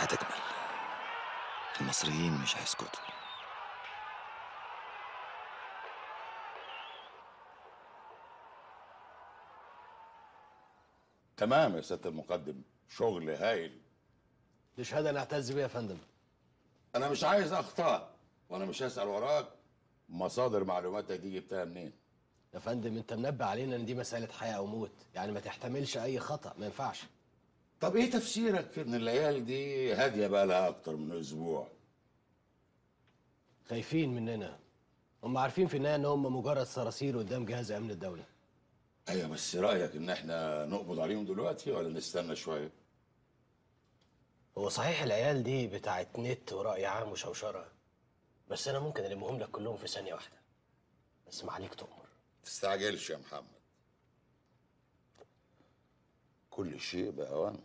هتكمل المصريين مش هيسكتوا تمام يا سياده المقدم شغل هايل دي شهاده نعتز بيها يا فندم انا مش عايز اخطاء وانا مش هسال وراك مصادر معلوماتك دي جبتها منين يا فندم انت منبه علينا ان دي مساله حياه او موت يعني ما تحتملش اي خطا ما ينفعش طب ايه تفسيرك ان العيال دي هاديه بقى لها اكتر من اسبوع خايفين مننا هم عارفين في النهايه ان هم مجرد صراصير قدام جهاز امن الدوله ايوه بس رايك ان احنا نقبض عليهم دلوقتي ولا نستنى شويه هو صحيح العيال دي بتاعت نت ورأي عام وشوشرة بس أنا ممكن ألمهم لك كلهم في ثانية واحدة بس ما عليك تؤمر تستعجلش يا محمد كل شيء بأوانه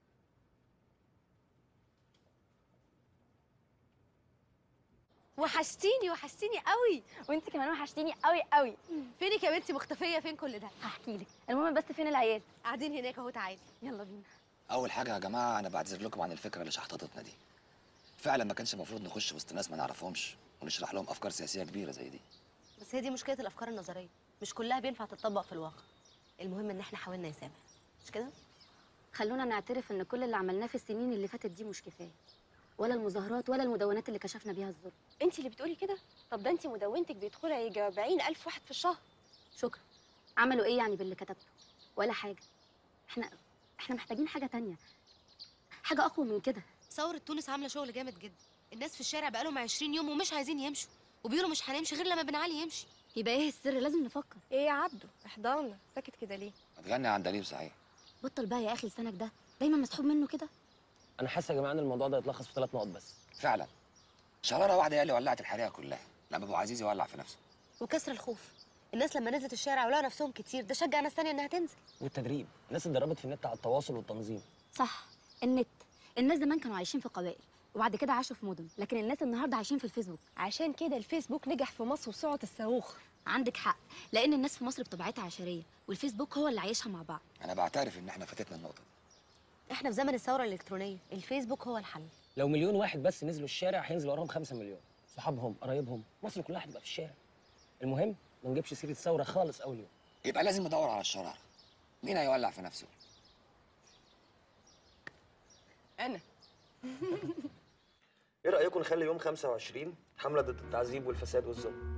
وحشتيني وحشتيني قوي وانت كمان وحشتيني قوي قوي فينك يا بنتي مختفيه فين كل ده هحكي لك المهم بس فين العيال قاعدين هناك اهو تعالي يلا بينا اول حاجه يا جماعه انا بعتذر لكم عن الفكره اللي شحطتنا دي فعلا ما كانش المفروض نخش وسط ناس ما نعرفهمش ونشرح لهم افكار سياسيه كبيره زي دي بس هي دي مشكله الافكار النظريه مش كلها بينفع تطبق في الواقع المهم ان احنا حاولنا نسامح مش كده خلونا نعترف ان كل اللي عملناه في السنين اللي فاتت دي مش كفايه ولا المظاهرات ولا المدونات اللي كشفنا بيها الظلم انت اللي بتقولي كده طب ده انت مدونتك بيدخلها يجي 40 الف واحد في الشهر شكرا عملوا ايه يعني باللي كتبته ولا حاجه احنا احنا محتاجين حاجه تانية حاجه اقوى من كده ثوره تونس عامله شغل جامد جدا الناس في الشارع بقالهم 20 يوم ومش عايزين يمشوا وبيقولوا مش هنمشي غير لما بن علي يمشي يبقى ايه السر لازم نفكر ايه يا عبده احضرنا ساكت كده ليه ما تغني عن دليل صحيح بطل بقى يا اخي لسانك ده دايما مسحوب منه كده أنا حاسس يا جماعة إن الموضوع ده يتلخص في ثلاث نقط بس فعلا شراره واحده هي اللي ولعت الحريقه كلها لما ابو عزيز يولع في نفسه وكسر الخوف الناس لما نزلت الشارع ولقوا نفسهم كتير ده شجع ناس تانية انها تنزل والتدريب الناس اتدربت في النت على التواصل والتنظيم صح النت الناس زمان كانوا عايشين في قبائل وبعد كده عاشوا في مدن لكن الناس النهارده عايشين في الفيسبوك عشان كده الفيسبوك نجح في مصر بسرعه الصاروخ عندك حق لان الناس في مصر بطبيعتها عشريه والفيسبوك هو اللي عايشها مع بعض انا بعترف ان احنا فاتتنا النقطه دي احنا في زمن الثوره الالكترونيه الفيسبوك هو الحل لو مليون واحد بس نزلوا الشارع هينزل وراهم خمسة مليون صحابهم قرايبهم مصر كلها هتبقى في الشارع المهم ما نجيبش سيرة ثورة خالص أول يوم يبقى لازم ندور على الشراره مين هيولع في نفسه انا ايه رايكم نخلي يوم 25 حمله ضد التعذيب والفساد والظلم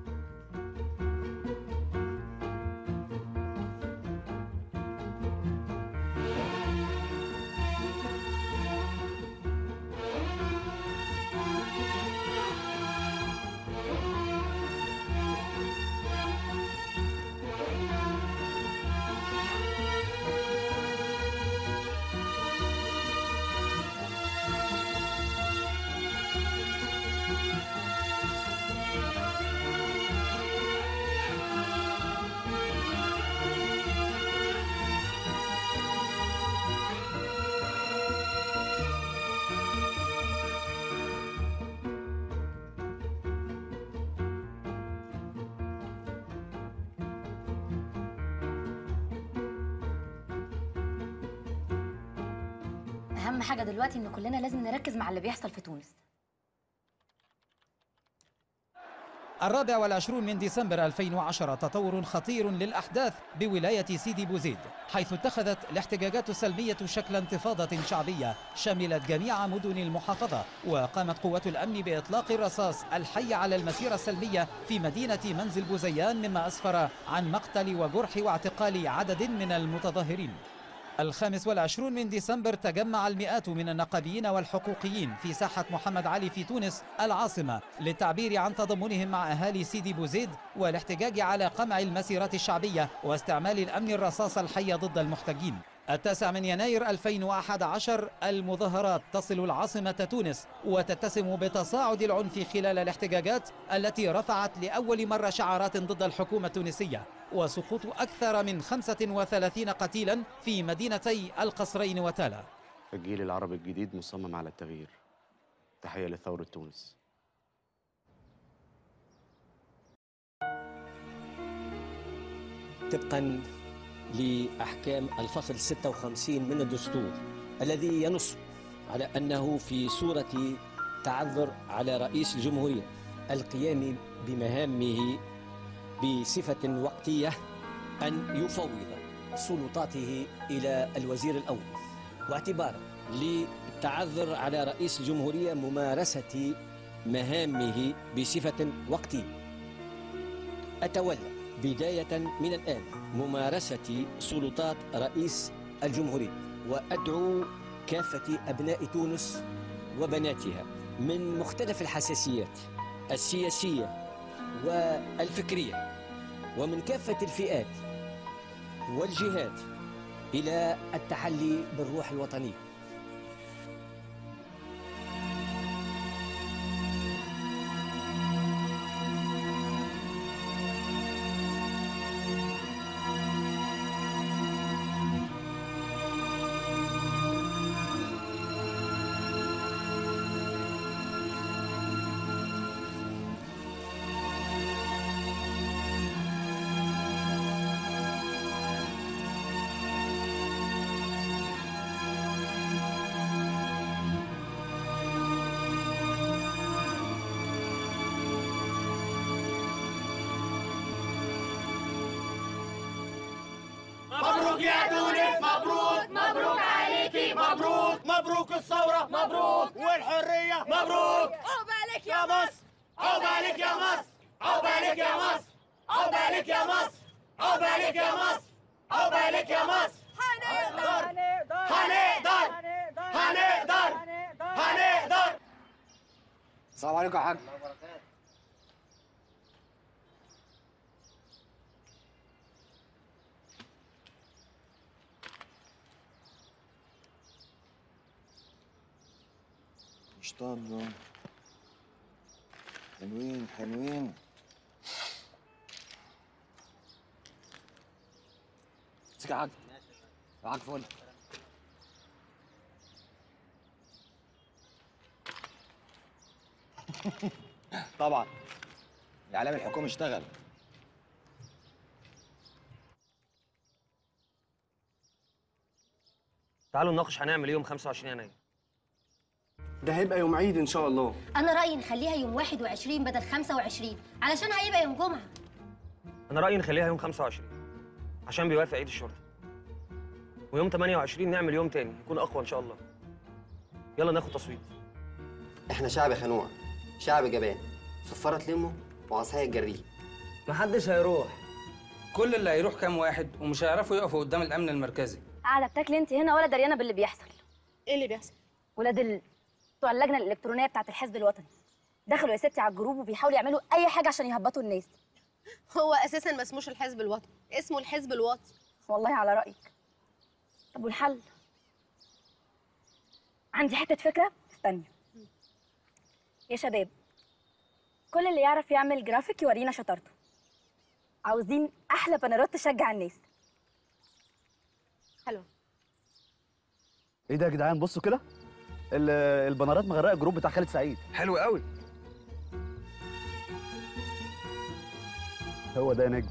اهم حاجه دلوقتي ان كلنا لازم نركز مع اللي بيحصل في تونس الرابع والعشرون من ديسمبر 2010 تطور خطير للأحداث بولاية سيدي بوزيد حيث اتخذت الاحتجاجات السلمية شكل انتفاضة شعبية شملت جميع مدن المحافظة وقامت قوات الأمن بإطلاق الرصاص الحي على المسيرة السلمية في مدينة منزل بوزيان مما أسفر عن مقتل وجرح واعتقال عدد من المتظاهرين الخامس والعشرون من ديسمبر تجمع المئات من النقابيين والحقوقيين في ساحة محمد علي في تونس العاصمة للتعبير عن تضامنهم مع أهالي سيدي بوزيد والاحتجاج على قمع المسيرات الشعبية واستعمال الأمن الرصاص الحي ضد المحتجين التاسع من يناير 2011 المظاهرات تصل العاصمة تونس وتتسم بتصاعد العنف خلال الاحتجاجات التي رفعت لأول مرة شعارات ضد الحكومة التونسية وسقوط أكثر من 35 قتيلا في مدينتي القصرين وتالا الجيل العربي الجديد مصمم على التغيير تحية لثورة تونس طبقا لأحكام الفصل 56 من الدستور الذي ينص على أنه في صورة تعذر على رئيس الجمهورية القيام بمهامه بصفة وقتية أن يفوض سلطاته إلى الوزير الأول واعتبارا للتعذر على رئيس الجمهورية ممارسة مهامه بصفة وقتية أتولى بداية من الآن ممارسة سلطات رئيس الجمهورية وأدعو كافة أبناء تونس وبناتها من مختلف الحساسيات السياسية والفكرية ومن كافة الفئات والجهات إلى التحلي بالروح الوطنية مبروك يا تونس مبروك مبروك عليكي مبروك مبروك الثورة مبروك والحرية مبروك عقبالك يا مصر عقبالك يا مصر عقبالك يا مصر عقبالك يا مصر عقبالك يا مصر عقبالك يا مصر هنقدر هنقدر هنقدر هنقدر السلام عليكم يا حاج مش طالع حلوين حلوين امسك يا حاج معاك فل طبعا الاعلام الحكومي اشتغل تعالوا نناقش هنعمل ايه يوم 25 يناير ده هيبقى يوم عيد ان شاء الله انا رايي نخليها يوم 21 بدل 25 علشان هيبقى يوم جمعه انا رايي نخليها يوم 25 عشان بيوافق عيد الشرطه ويوم 28 نعمل يوم تاني يكون اقوى ان شاء الله يلا ناخد تصويت احنا شعب خنوع شعب جبان صفارة تلمه وعصاية تجريه محدش هيروح كل اللي هيروح كام واحد ومش هيعرفوا يقفوا قدام الامن المركزي قاعده بتاكلي انت هنا ولا دريانه باللي بيحصل ايه اللي بيحصل ولاد ال... بتوع اللجنه الالكترونيه بتاعه الحزب الوطني دخلوا يا ستي على الجروب وبيحاولوا يعملوا اي حاجه عشان يهبطوا الناس هو اساسا ما اسموش الحزب الوطني اسمه الحزب الواطي والله على رايك طب والحل عندي حته فكره استني يا شباب كل اللي يعرف يعمل جرافيك يورينا شطارته عاوزين احلى بانرات تشجع الناس حلو ايه ده يا جدعان بصوا كده ال- البنرات مغرقه الجروب بتاع خالد سعيد حلو قوي هو ده يا نجم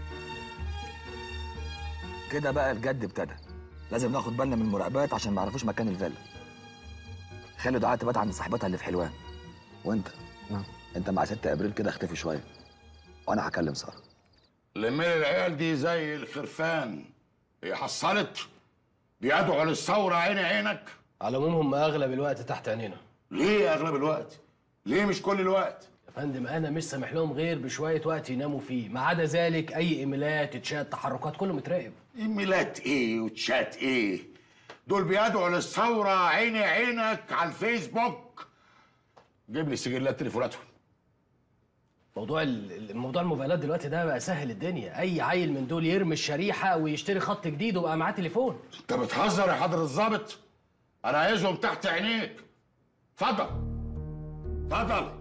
كده بقى الجد ابتدى لازم ناخد بالنا من المراقبات عشان ما يعرفوش مكان الفيلا خلي دعاء تبات عند صاحبتها اللي في حلوان وانت نعم انت مع 6 ابريل كده اختفي شويه وانا هكلم ساره لمين العيال دي زي الخرفان هي حصلت بيدعوا للثوره عيني عينك على العموم هم اغلب الوقت تحت عينينا ليه اغلب الوقت ليه مش كل الوقت يا فندم انا مش سامح لهم غير بشويه وقت يناموا فيه ما عدا ذلك اي ايميلات تشات تحركات كله متراقب ايميلات ايه وتشات ايه دول بيدعوا للثوره عيني عينك على الفيسبوك جيب لي سجلات تليفوناتهم موضوع ال- ال- موضوع الموبايلات دلوقتي ده بقى سهل الدنيا اي عيل من دول يرمي الشريحه ويشتري خط جديد وبقى معاه تليفون انت بتهزر يا حضر الظابط انا عايزهم تحت عينيك اتفضل اتفضل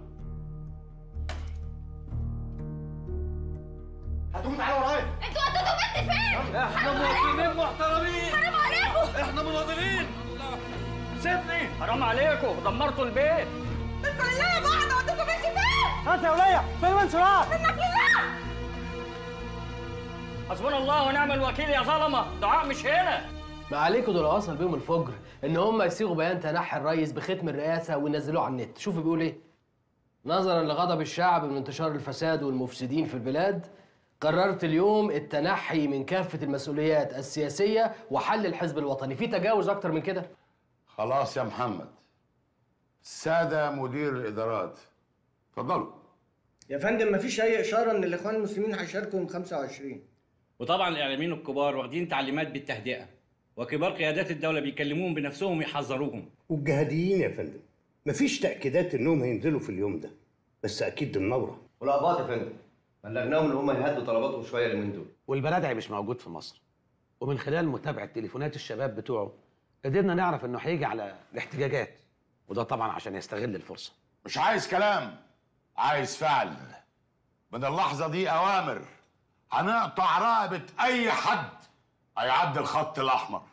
هتقوموا تعالوا ورايا انتوا وديتوا بنتي فين؟ احنا مواطنين محترمين حرام عليكم احنا مناضلين سيبني حرام عليكم دمرتوا البيت انتوا لله بعض وديتوا بنتي فين؟ هات يا ولية فين المنشورات منك لله حسبنا الله ونعم الوكيل يا ظلمه دعاء مش هنا ما عليكم دول وصل بيهم الفجر ان هم يصيغوا بيان تنحي الرئيس بختم الرئاسه وينزلوه على النت شوفوا بيقول ايه نظرا لغضب الشعب من انتشار الفساد والمفسدين في البلاد قررت اليوم التنحي من كافه المسؤوليات السياسيه وحل الحزب الوطني في تجاوز اكتر من كده خلاص يا محمد السادة مدير الإدارات اتفضلوا يا فندم مفيش اي اشاره ان الاخوان المسلمين هيشاركوا يوم 25 وطبعا الاعلاميين الكبار واخدين تعليمات بالتهدئه وكبار قيادات الدوله بيكلموهم بنفسهم ويحذروهم والجهاديين يا فندم مفيش تأكيدات إنهم هينزلوا في اليوم ده بس أكيد النورة والأقباط يا فندم بلغناهم ان هم يهدوا طلباتهم شويه اليومين دول والبرادعي مش موجود في مصر ومن خلال متابعه تليفونات الشباب بتوعه قدرنا نعرف انه هيجي على الاحتجاجات وده طبعا عشان يستغل الفرصه مش عايز كلام عايز فعل من اللحظة دي أوامر هنقطع رقبة أي حد هيعدي الخط الأحمر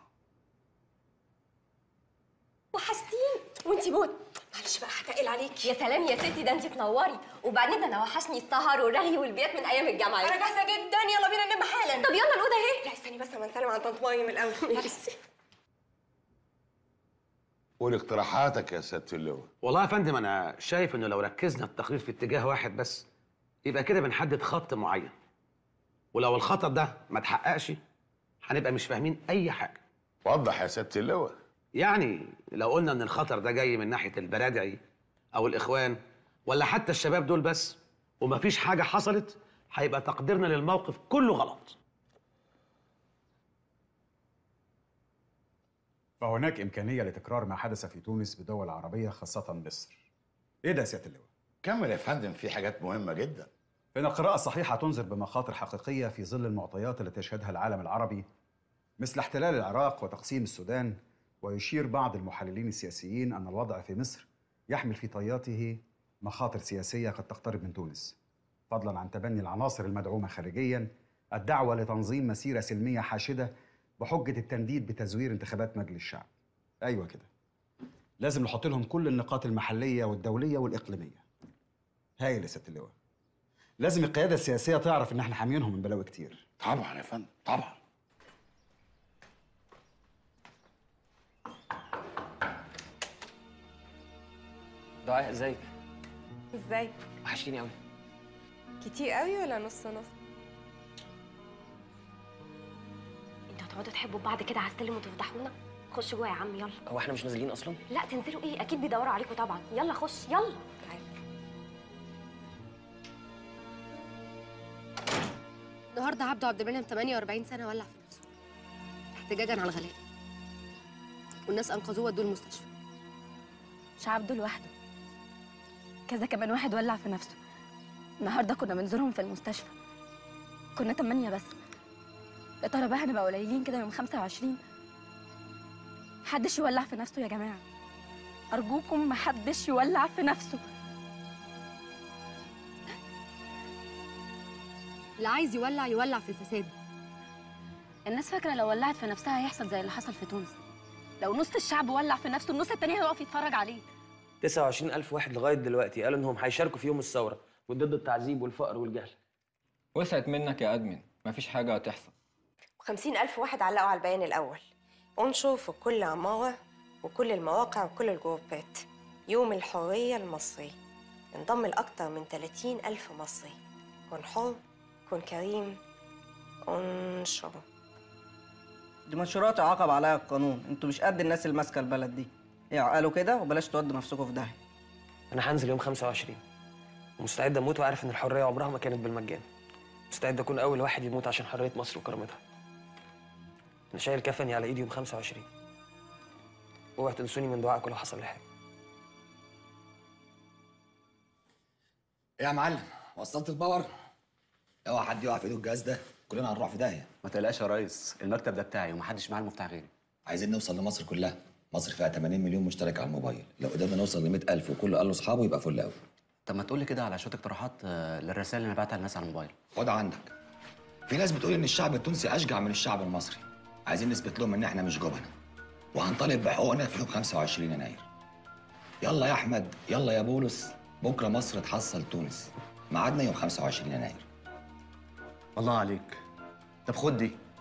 وحشتيني وانتي موت معلش بقى هتقل عليكي يا سلام يا ستي ده انتي تنوري وبعدين ده انا وحشني السهر والرغي والبيات من ايام الجامعه انا جاهزه جدا يلا بينا ننام حالا طب يلا الاوضه اهي لا استني بس اما نسلم على طنط مايم الاول ماشي قول اقتراحاتك يا سيادة اللواء والله يا فندم انا شايف انه لو ركزنا التقرير في اتجاه واحد بس يبقى كده بنحدد خط معين ولو الخطط ده ما اتحققش هنبقى مش فاهمين اي حاجه وضح يا سيادة اللواء يعني لو قلنا ان الخطر ده جاي من ناحيه البرادعي او الاخوان ولا حتى الشباب دول بس ومفيش حاجه حصلت هيبقى تقديرنا للموقف كله غلط فهناك إمكانية لتكرار ما حدث في تونس بدول عربية خاصة مصر. إيه ده يا سيادة اللواء؟ كمل يا فندم في حاجات مهمة جدا. فإن القراءة الصحيحة تنذر بمخاطر حقيقية في ظل المعطيات التي يشهدها العالم العربي مثل احتلال العراق وتقسيم السودان ويشير بعض المحللين السياسيين أن الوضع في مصر يحمل في طياته مخاطر سياسية قد تقترب من تونس فضلا عن تبني العناصر المدعومة خارجيا الدعوة لتنظيم مسيرة سلمية حاشدة بحجة التنديد بتزوير انتخابات مجلس الشعب أيوة كده لازم نحط لهم كل النقاط المحلية والدولية والإقليمية هايل يا ست اللواء لازم القيادة السياسية تعرف إن احنا حاميينهم من بلاوي كتير طبعا يا فندم طبعا دعاء ازيك ازاي وحشتيني قوي كتير قوي ولا نص نص انتوا هتقعدوا تحبوا بعض كده على السلم وتفضحونا خش جوه يا عم يلا هو احنا مش نازلين اصلا لا تنزلوا ايه اكيد بيدوروا عليكم طبعا يلا خش يلا النهارده عبده عبد المنعم 48 سنه ولع في نفسه احتجاجا على الغلاء والناس انقذوه ودوه المستشفى مش عبده لوحده كذا كمان واحد ولع في نفسه النهارده كنا بنزورهم في المستشفى كنا تمانية بس يا ترى بقى هنبقى قليلين كده يوم 25 محدش يولع في نفسه يا جماعة أرجوكم محدش يولع في نفسه اللي عايز يولع يولع في الفساد الناس فاكرة لو ولعت في نفسها هيحصل زي اللي حصل في تونس لو نص الشعب ولع في نفسه النص التاني هيقف يتفرج عليه 29000 واحد لغايه دلوقتي قالوا انهم هيشاركوا في يوم الثوره وضد التعذيب والفقر والجهل وسعت منك يا ادمن مفيش حاجه هتحصل وخمسين ألف واحد علقوا على البيان الأول انشروا في كل عمارة وكل المواقع وكل الجروبات يوم الحرية المصري انضم لأكتر من 30 ألف مصري كن حر كن كريم انشر دي منشورات يعاقب عليها القانون انتوا مش قد الناس اللي ماسكه البلد دي اعقلوا كده وبلاش تودوا نفسكم في داهيه انا هنزل يوم 25 ومستعد اموت وعارف ان الحريه عمرها ما كانت بالمجان مستعد اكون اول واحد يموت عشان حريه مصر وكرامتها انا شايل كفني على ايدي يوم 25 اوعوا تنسوني من دعائكم لو حصل لي حاجه ايه يا معلم وصلت الباور اوعى حد يقع في ايده الجهاز ده كلنا هنروح في داهيه ما تقلقش يا ريس المكتب ده بتاعي ومحدش معاه المفتاح غيري عايزين نوصل لمصر كلها مصر فيها 80 مليون مشترك على الموبايل لو قدرنا نوصل ل 100000 وكل قال له اصحابه يبقى فل قوي طب ما تقول لي كده على شويه اقتراحات آه، للرسائل اللي انا بعتها للناس على الموبايل خد عندك في ناس بتقول ان الشعب التونسي اشجع من الشعب المصري عايزين نثبت لهم ان احنا مش جبنة وهنطالب بحقوقنا في يوم 25 يناير يلا يا احمد يلا يا بولس بكره مصر تحصل تونس ميعادنا يوم 25 يناير الله عليك طب خد دي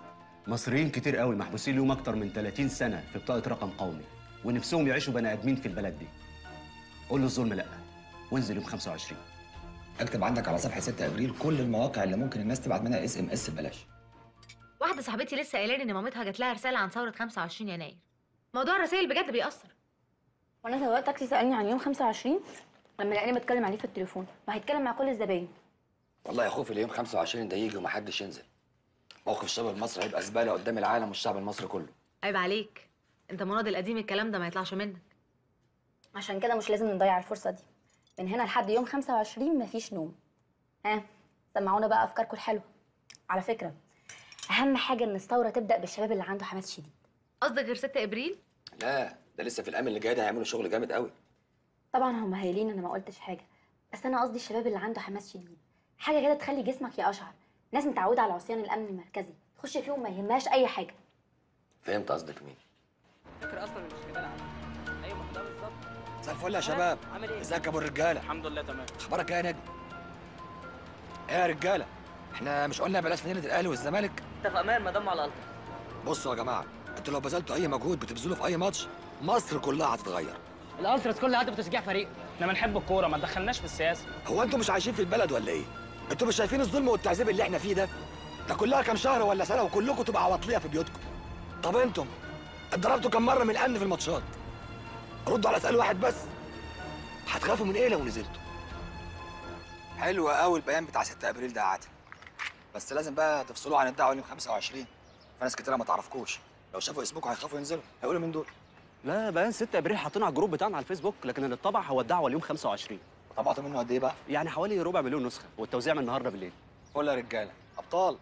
مصريين كتير قوي محبوسين لهم اكتر من 30 سنه في بطاقه رقم قومي ونفسهم يعيشوا بني ادمين في البلد دي قول له الظلم لا وانزل يوم 25 اكتب عندك على صفحه 6 ابريل كل المواقع اللي ممكن الناس تبعت منها اس ام اس ببلاش واحده صاحبتي لسه قايله لي ان مامتها جات لها رساله عن ثوره 25 يناير موضوع الرسائل بجد بيأثر وانا سواق تاكسي سالني عن يوم 25 لما لقاني بتكلم عليه في التليفون وهيتكلم مع كل الزباين والله يا خوفي اليوم 25 ده يجي ومحدش ينزل موقف الشعب المصري هيبقى زباله قدام العالم والشعب المصري كله عيب عليك انت مناضل القديم الكلام ده ما يطلعش منك عشان كده مش لازم نضيع الفرصه دي من هنا لحد يوم 25 مفيش نوم ها سمعونا بقى افكاركم الحلوه على فكره اهم حاجه ان الثوره تبدا بالشباب اللي عنده حماس شديد قصدك غير 6 ابريل لا ده لسه في الامن اللي جاي ده هيعملوا شغل جامد قوي طبعا هم هايلين انا ما قلتش حاجه بس انا قصدي الشباب اللي عنده حماس شديد حاجه كده تخلي جسمك يقشعر ناس متعوده على عصيان الامن المركزي تخش فيهم ما يهمهاش اي حاجه فهمت قصدك مين فكرة اصلا مش كده ايوه ما ده بالظبط مساء الفل يا شباب عامل ايه؟ ازيك يا ابو الرجاله الحمد لله تمام اخبارك ايه يا نجم ايه يا رجاله احنا مش قلنا بلاش مدينه الاهلي والزمالك اتفقنا مدام على الالتر بصوا يا جماعه انتوا لو بذلتوا اي مجهود بتبذلوه في اي ماتش مصر كلها هتتغير الالتراس كل هدف تشجيع فريق احنا بنحب الكوره ما تدخلناش في السياسه هو انتوا مش عايشين في البلد ولا ايه انتوا مش شايفين الظلم والتعذيب اللي احنا فيه ده ده كلها كام شهر ولا سنه وكلكم تبقى عواطليه في بيوتكم طب انتم اتضربتوا كام مره من الامن في الماتشات ردوا على سؤال واحد بس هتخافوا من ايه لو نزلتوا حلو قوي البيان بتاع 6 ابريل ده يا عادل بس لازم بقى تفصلوه عن الدعوه يوم 25 في ناس كتيره ما تعرفكوش لو شافوا اسمكم هيخافوا ينزلوا هيقولوا من دول لا بيان 6 ابريل حاطينه على الجروب بتاعنا على الفيسبوك لكن اللي اتطبع هو الدعوه اليوم 25 طبعتوا منه قد ايه بقى؟ يعني حوالي ربع مليون نسخه والتوزيع من النهارده بالليل فل يا رجاله ابطال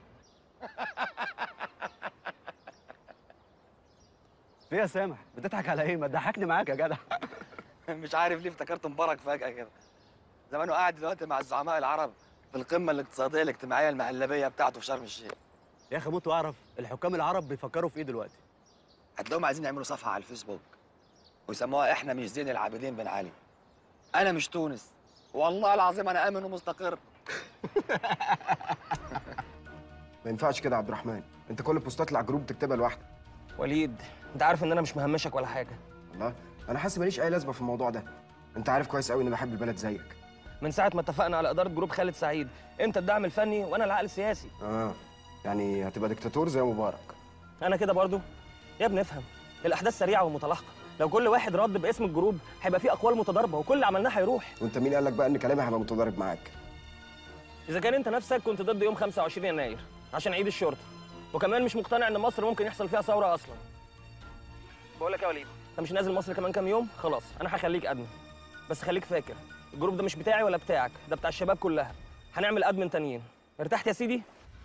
في يا سامح بتضحك على ايه ما تضحكني معاك يا جدع مش عارف ليه افتكرت مبارك فجاه كده زمانه قاعد دلوقتي مع الزعماء العرب في القمه الاقتصاديه الاجتماعيه المهلبيه بتاعته في شرم الشيخ يا اخي موت واعرف الحكام العرب بيفكروا في ايه دلوقتي هتلاقيهم عايزين يعملوا صفحه على الفيسبوك ويسموها احنا مش زين العابدين بن علي انا مش تونس والله العظيم انا امن ومستقر ما ينفعش كده يا عبد الرحمن انت كل البوستات اللي على الجروب بتكتبها لوحدك وليد انت عارف ان انا مش مهمشك ولا حاجه الله انا حاسس ماليش اي لازمه في الموضوع ده انت عارف كويس قوي اني بحب البلد زيك من ساعه ما اتفقنا على اداره جروب خالد سعيد انت الدعم الفني وانا العقل السياسي اه يعني هتبقى ديكتاتور زي مبارك انا كده برضو يا ابني افهم الاحداث سريعه ومتلاحقه لو كل واحد رد باسم الجروب هيبقى فيه اقوال متضاربه وكل اللي عملناه هيروح وانت مين قال لك بقى ان كلامي هيبقى متضارب معاك اذا كان انت نفسك كنت ضد يوم 25 يناير عشان عيد الشرطه وكمان مش مقتنع ان مصر ممكن يحصل فيها ثوره اصلا بقول لك يا وليد انت مش نازل مصر كمان كام يوم خلاص انا هخليك ادمن بس خليك فاكر الجروب ده مش بتاعي ولا بتاعك ده بتاع الشباب كلها هنعمل ادمن تانيين ارتحت يا سيدي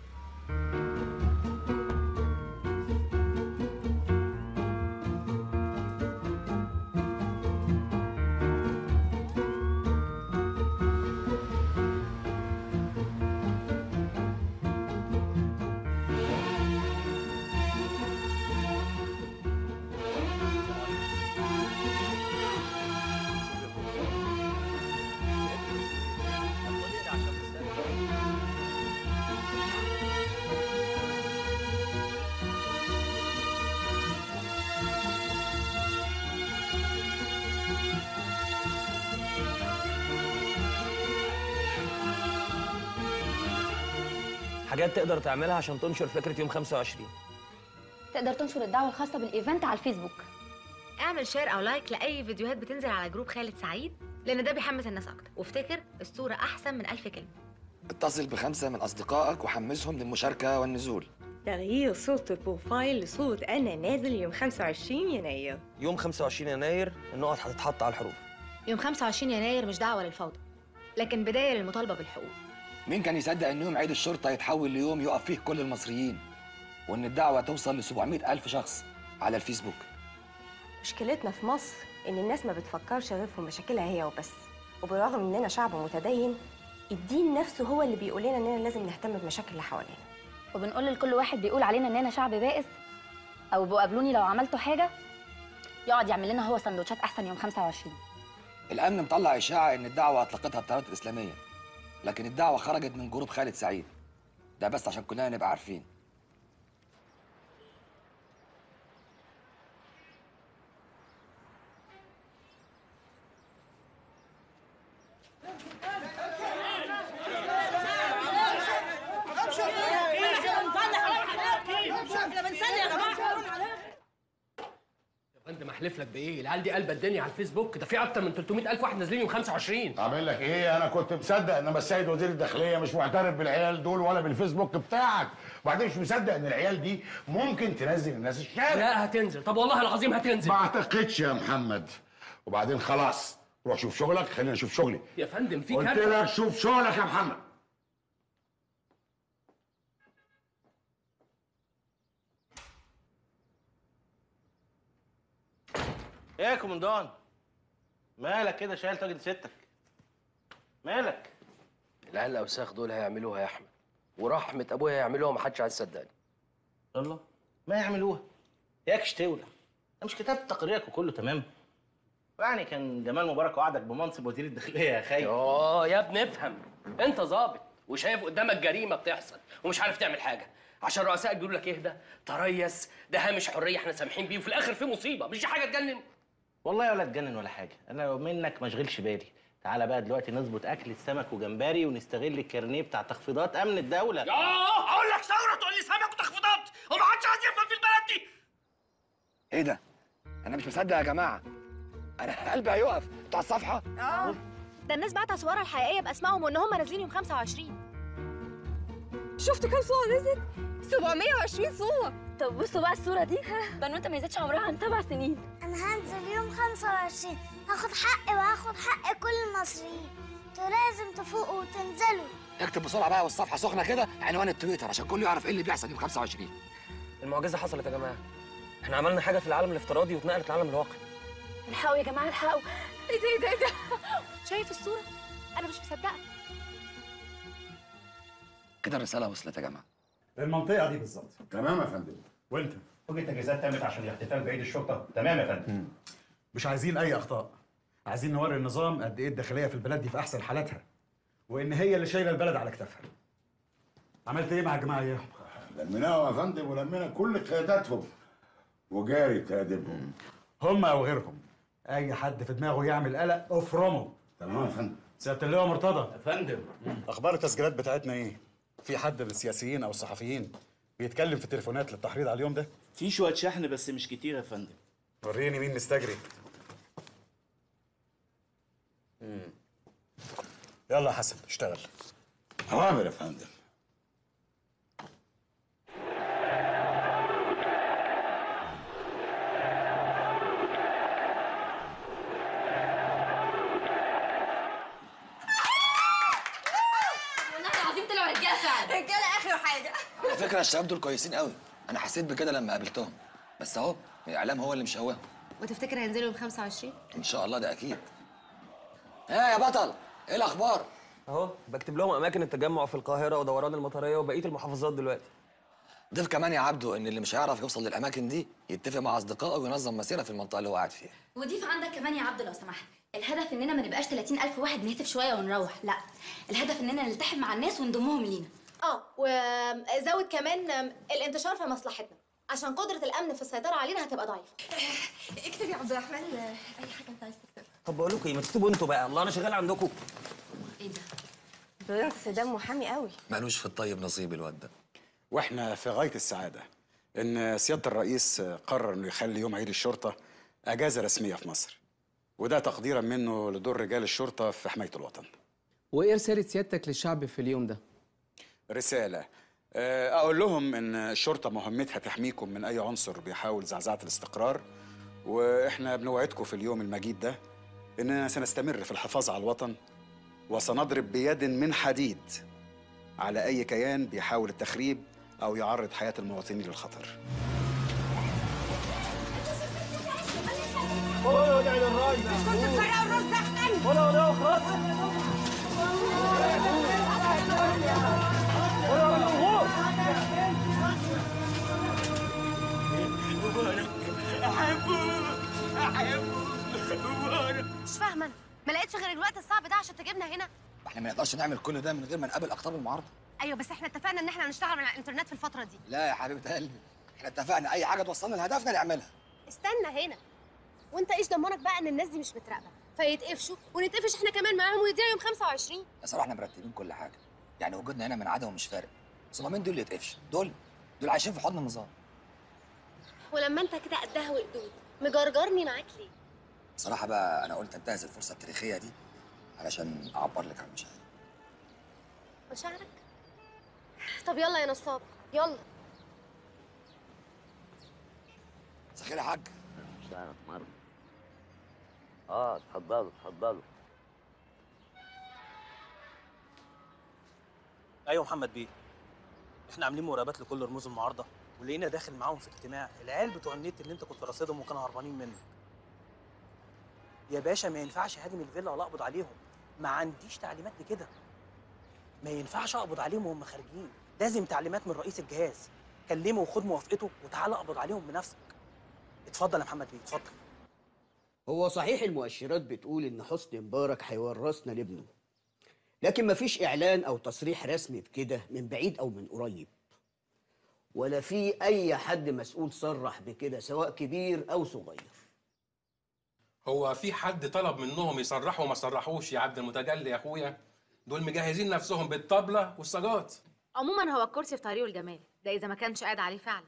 حاجات تقدر تعملها عشان تنشر فكره يوم 25 تقدر تنشر الدعوه الخاصه بالايفنت على الفيسبوك اعمل شير او لايك لاي فيديوهات بتنزل على جروب خالد سعيد لان ده بيحمس الناس اكتر وافتكر الصوره احسن من ألف كلمه اتصل بخمسه من اصدقائك وحمسهم للمشاركه والنزول تغيير صورة البروفايل لصورة أنا نازل يوم 25 يناير يوم 25 يناير النقط هتتحط على الحروف يوم 25 يناير مش دعوه للفوضى لكن بدايه للمطالبه بالحقوق مين كان يصدق ان يوم عيد الشرطه يتحول ليوم يقف فيه كل المصريين وان الدعوه توصل ل 700 الف شخص على الفيسبوك مشكلتنا في مصر إن الناس ما بتفكرش غير في مشاكلها هي وبس وبالرغم إننا شعب متدين الدين نفسه هو اللي بيقول لنا إننا لازم نهتم بمشاكل اللي حوالينا وبنقول لكل واحد بيقول علينا اننا شعب بائس او بيقابلوني لو عملتوا حاجه يقعد يعمل لنا هو سندوتشات احسن يوم 25 الامن مطلع اشاعه ان الدعوه اطلقتها التيارات الاسلاميه لكن الدعوه خرجت من جروب خالد سعيد ده بس عشان كلنا نبقى عارفين احلف لك بايه العيال دي قلبة الدنيا على الفيسبوك ده في اكتر من 300 الف واحد نازلين يوم 25 اعمل لك ايه انا كنت مصدق انما السيد وزير الداخليه مش معترف بالعيال دول ولا بالفيسبوك بتاعك وبعدين مش مصدق ان العيال دي ممكن تنزل الناس الشارع لا هتنزل طب والله العظيم هتنزل ما اعتقدش يا محمد وبعدين خلاص روح شوف شغلك خلينا نشوف شغلي يا فندم في قلت كارثه لك شوف شغلك يا محمد ايه يا كومندان مالك كده شايل طاجن ستك مالك العيال الاوساخ دول هيعملوها يا احمد ورحمه ابويا هيعملوها محدش عايز يصدقني الله ما يعملوها ياكش تولع انا مش كتبت تقريرك وكله تمام يعني كان جمال مبارك وعدك بمنصب وزير الداخليه يا خي اه يا ابني افهم انت ظابط وشايف قدامك جريمه بتحصل ومش عارف تعمل حاجه عشان رؤسائك بيقولوا لك اهدى تريس ده هامش حريه احنا سامحين بيه وفي الاخر في مصيبه مش دي حاجه تجنن والله ولا تجنن ولا حاجه انا لو منك ما اشغلش بالي تعالى بقى دلوقتي نظبط اكل السمك وجمبري ونستغل الكارنيه بتاع تخفيضات امن الدوله اه اقول لك ثوره تقول لي سمك وتخفيضات وما حدش عايز يفهم في البلد دي ايه ده؟ انا مش مصدق يا جماعه انا قلبي هيقف بتاع الصفحه اه ده الناس بعت صورها الحقيقيه باسمائهم وان هم نازلين يوم 25 شفتوا كام صورة نزلت؟ 720 صورة طب بصوا بقى الصورة دي بنوتة ما يزيدش عمرها عن سبع سنين انا هنزل يوم 25 هاخد حقي وهاخد حق كل المصريين انتوا لازم تفوقوا وتنزلوا اكتب بسرعه بقى والصفحه سخنه كده عنوان التويتر عشان كله يعرف ايه اللي بيحصل يوم 25 المعجزه حصلت يا جماعه احنا عملنا حاجه في العالم الافتراضي واتنقلت للعالم الواقعي الحقوا يا جماعة الحقوا ايه ده ايه ده ايه ده شايف الصورة؟ انا مش مصدقة كده الرساله وصلت يا جماعه المنطقه دي بالظبط تمام يا فندم وانت كل التجهيزات تمت عشان الاحتفال بعيد الشرطه تمام يا فندم مش عايزين اي اخطاء عايزين نوري النظام قد ايه الداخليه في البلد دي في احسن حالاتها وان هي اللي شايله البلد على كتافها عملت ايه مع الجماعه اياهم لميناهم يا فندم ولمينا كل قياداتهم وجاري تأديبهم هم او غيرهم اي حد في دماغه يعمل قلق افرمه تمام يا فندم سياده اللواء مرتضى يا فندم اخبار التسجيلات بتاعتنا ايه في حد من السياسيين او الصحفيين بيتكلم في التليفونات للتحريض على اليوم ده في شويه شحن بس مش كتير يا فندم وريني مين مستجري يلا يا حسن اشتغل اوامر يا فندم والله العظيم طلعوا رجاله فعلا رجالة آخر حاجة على فكره الشباب دول كويسين قوي انا حسيت بكده لما قابلتهم بس اهو الاعلام هو اللي مشوههم وتفتكر هينزلوا يوم 25 ان شاء الله ده اكيد ها يا بطل ايه الاخبار اهو بكتب لهم اماكن التجمع في القاهره ودوران المطريه وبقيه المحافظات دلوقتي ضيف كمان يا عبده ان اللي مش هيعرف يوصل للاماكن دي يتفق مع اصدقائه وينظم مسيره في المنطقه اللي هو قاعد فيها وضيف عندك كمان يا عبد لو سمحت الهدف اننا ما نبقاش 30000 واحد نهتف شويه ونروح لا الهدف اننا نلتحم مع الناس ونضمهم لينا اه وزود كمان الانتشار في مصلحتنا عشان قدرة الأمن في السيطرة علينا هتبقى ضعيفة اكتب يا عبد الرحمن أي حاجة أنت عايز تكتبها طب بقول لكم ايه ما تكتبوا انتوا بقى الله انا شغال عندكم برنس ده محامي قوي مالوش في الطيب نصيب الواد ده واحنا في غايه السعاده ان سياده الرئيس قرر انه يخلي يوم عيد الشرطه اجازه رسميه في مصر وده تقديرا منه لدور رجال الشرطه في حمايه الوطن وايه رساله سيادتك للشعب في اليوم ده رساله آه، اقول لهم ان الشرطه مهمتها تحميكم من اي عنصر بيحاول زعزعه الاستقرار واحنا بنوعدكم في اليوم المجيد ده اننا سنستمر في الحفاظ على الوطن وسنضرب بيد من حديد على اي كيان بيحاول التخريب او يعرض حياه المواطنين للخطر قولوا ادعي للراجل مش كنت تفرقوا الرز أحسن ولا ولا خلاص مش فاهمة أنا ما لقيتش غير الوقت الصعب ده عشان تجيبنا هنا احنا ما نقدرش نعمل كل ده من غير ما نقابل اقطاب المعارضه أيوة بس احنا اتفقنا إن احنا هنشتغل من على الإنترنت في الفترة دي لا يا حبيبه قلبي احنا اتفقنا اي حاجه توصلنا لهدفنا نعملها استنى هنا وأنت إيش ضمنك بقى إن الناس دي مش متراقبة فيتقفشوا ونتقفش احنا كمان معاهم ويضيعوا يوم 25 بصراحه احنا مرتبين كل حاجه يعني وجودنا هنا من عدم مش فارق صنامين دول اللي يتقفش دول دول عايشين في حضن النظام ولما أنت كده قدها وقدود مجرجرني معاك ليه بصراحه بقى انا قلت انتهز الفرصه التاريخيه دي علشان اعبر لك عن مشاعري مشاعرك طب يلا يا نصاب يلا مساء الخير يا حاج مش عارف مرة اه اتفضلوا اتفضلوا ايوه محمد بيه احنا عاملين مراقبات لكل رموز المعارضه ولقينا داخل معاهم في اجتماع العيال بتوع النت اللي انت كنت راصدهم وكانوا هربانين منك يا باشا ما ينفعش هاجم الفيلا ولا اقبض عليهم ما عنديش تعليمات لكده ما ينفعش اقبض عليهم وهم خارجين لازم تعليمات من رئيس الجهاز كلمه وخد موافقته وتعالى اقبض عليهم بنفسك اتفضل يا محمد بيه اتفضل هو صحيح المؤشرات بتقول ان حسني مبارك هيورثنا لابنه لكن مفيش اعلان او تصريح رسمي بكده من بعيد او من قريب ولا في اي حد مسؤول صرح بكده سواء كبير او صغير هو في حد طلب منهم يصرحوا وما صرحوش يا عبد المتجلي يا اخويا دول مجهزين نفسهم بالطبله والسجات عموما هو الكرسي في طريقه الجمال ده اذا ما كانش قاعد عليه فعلا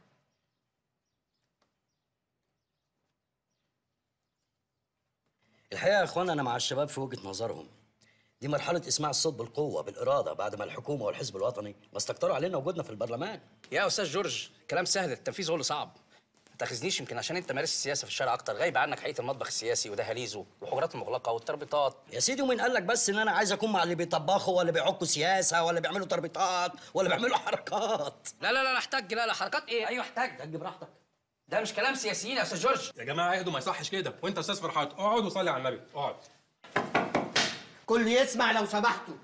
الحقيقه يا اخوان انا مع الشباب في وجهه نظرهم دي مرحله اسماع الصوت بالقوه بالاراده بعد ما الحكومه والحزب الوطني ما استكتروا علينا وجودنا في البرلمان يا استاذ جورج كلام سهل التنفيذ هو اللي صعب ما تاخذنيش يمكن عشان انت مارس السياسه في الشارع اكتر غايب عنك حقيقه المطبخ السياسي ودهاليزه والحجرات المغلقه والتربيطات يا سيدي ومين قال لك بس ان انا عايز اكون مع اللي بيطبخوا ولا بيعكوا سياسه ولا بيعملوا تربيطات ولا بيعملوا حركات لا لا لا احتاج لا لا حركات ايه ايوه احتاج احتاج براحتك ده مش كلام سياسيين يا استاذ جورج يا جماعه اهدوا ما يصحش كده وانت يا استاذ فرحات اقعد وصلي على النبي اقعد كل يسمع لو سمحتوا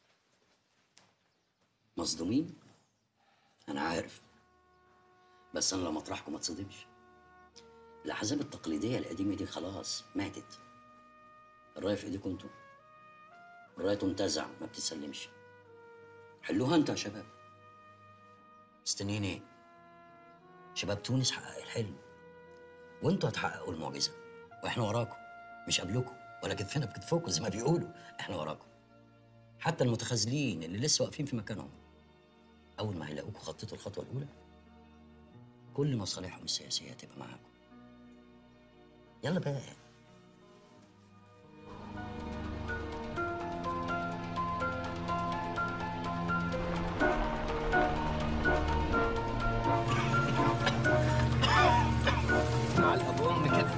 مصدومين انا عارف بس انا لو مطرحكم ما تصدمش الاحزاب التقليديه القديمه دي خلاص ماتت الرايه في ايديكم انتوا الرايه تنتزع ما بتتسلمش حلوها انتوا يا شباب مستنيين ايه شباب تونس حقق الحلم وانتوا هتحققوا المعجزه واحنا وراكم مش قبلكم ولا كتفنا بكتفكم زي ما بيقولوا احنا وراكم حتى المتخاذلين اللي لسه واقفين في مكانهم اول ما هيلاقوكم خطيتوا الخطوه الاولى كل مصالحهم السياسيه هتبقى معاكم يلا بقى مع الاب وام كده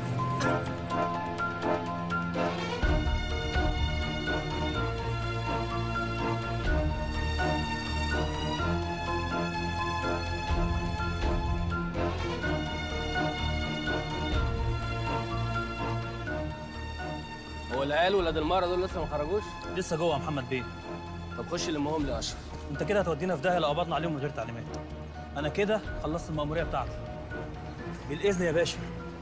هو العيال ولاد المره دول لسه ما خرجوش لسه جوه يا محمد بيه طب خش لمهم لي يا اشرف انت كده هتودينا في داهيه لو قبضنا عليهم من غير تعليمات انا كده خلصت المأمورية بتاعتي بالاذن يا باشا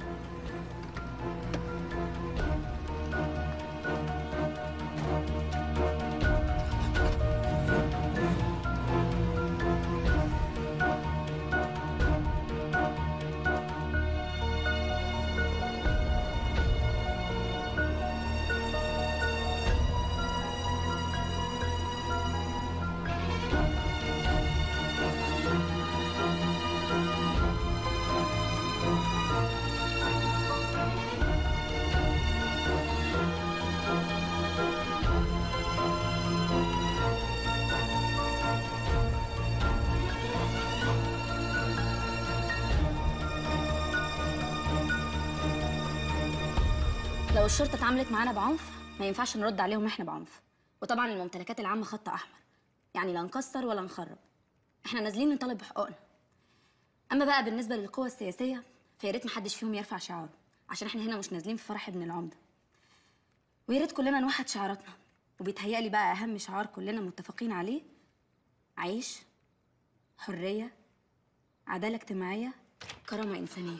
لو الشرطه اتعاملت معانا بعنف ما ينفعش نرد عليهم احنا بعنف وطبعا الممتلكات العامه خط احمر يعني لا نكسر ولا نخرب احنا نازلين نطالب بحقوقنا اما بقى بالنسبه للقوى السياسيه فيا ريت محدش فيهم يرفع شعاره عشان احنا هنا مش نازلين في فرح ابن العمده ويا ريت كلنا نوحد شعاراتنا وبيتهيألي بقى اهم شعار كلنا متفقين عليه عيش حريه عداله اجتماعيه كرامه انسانيه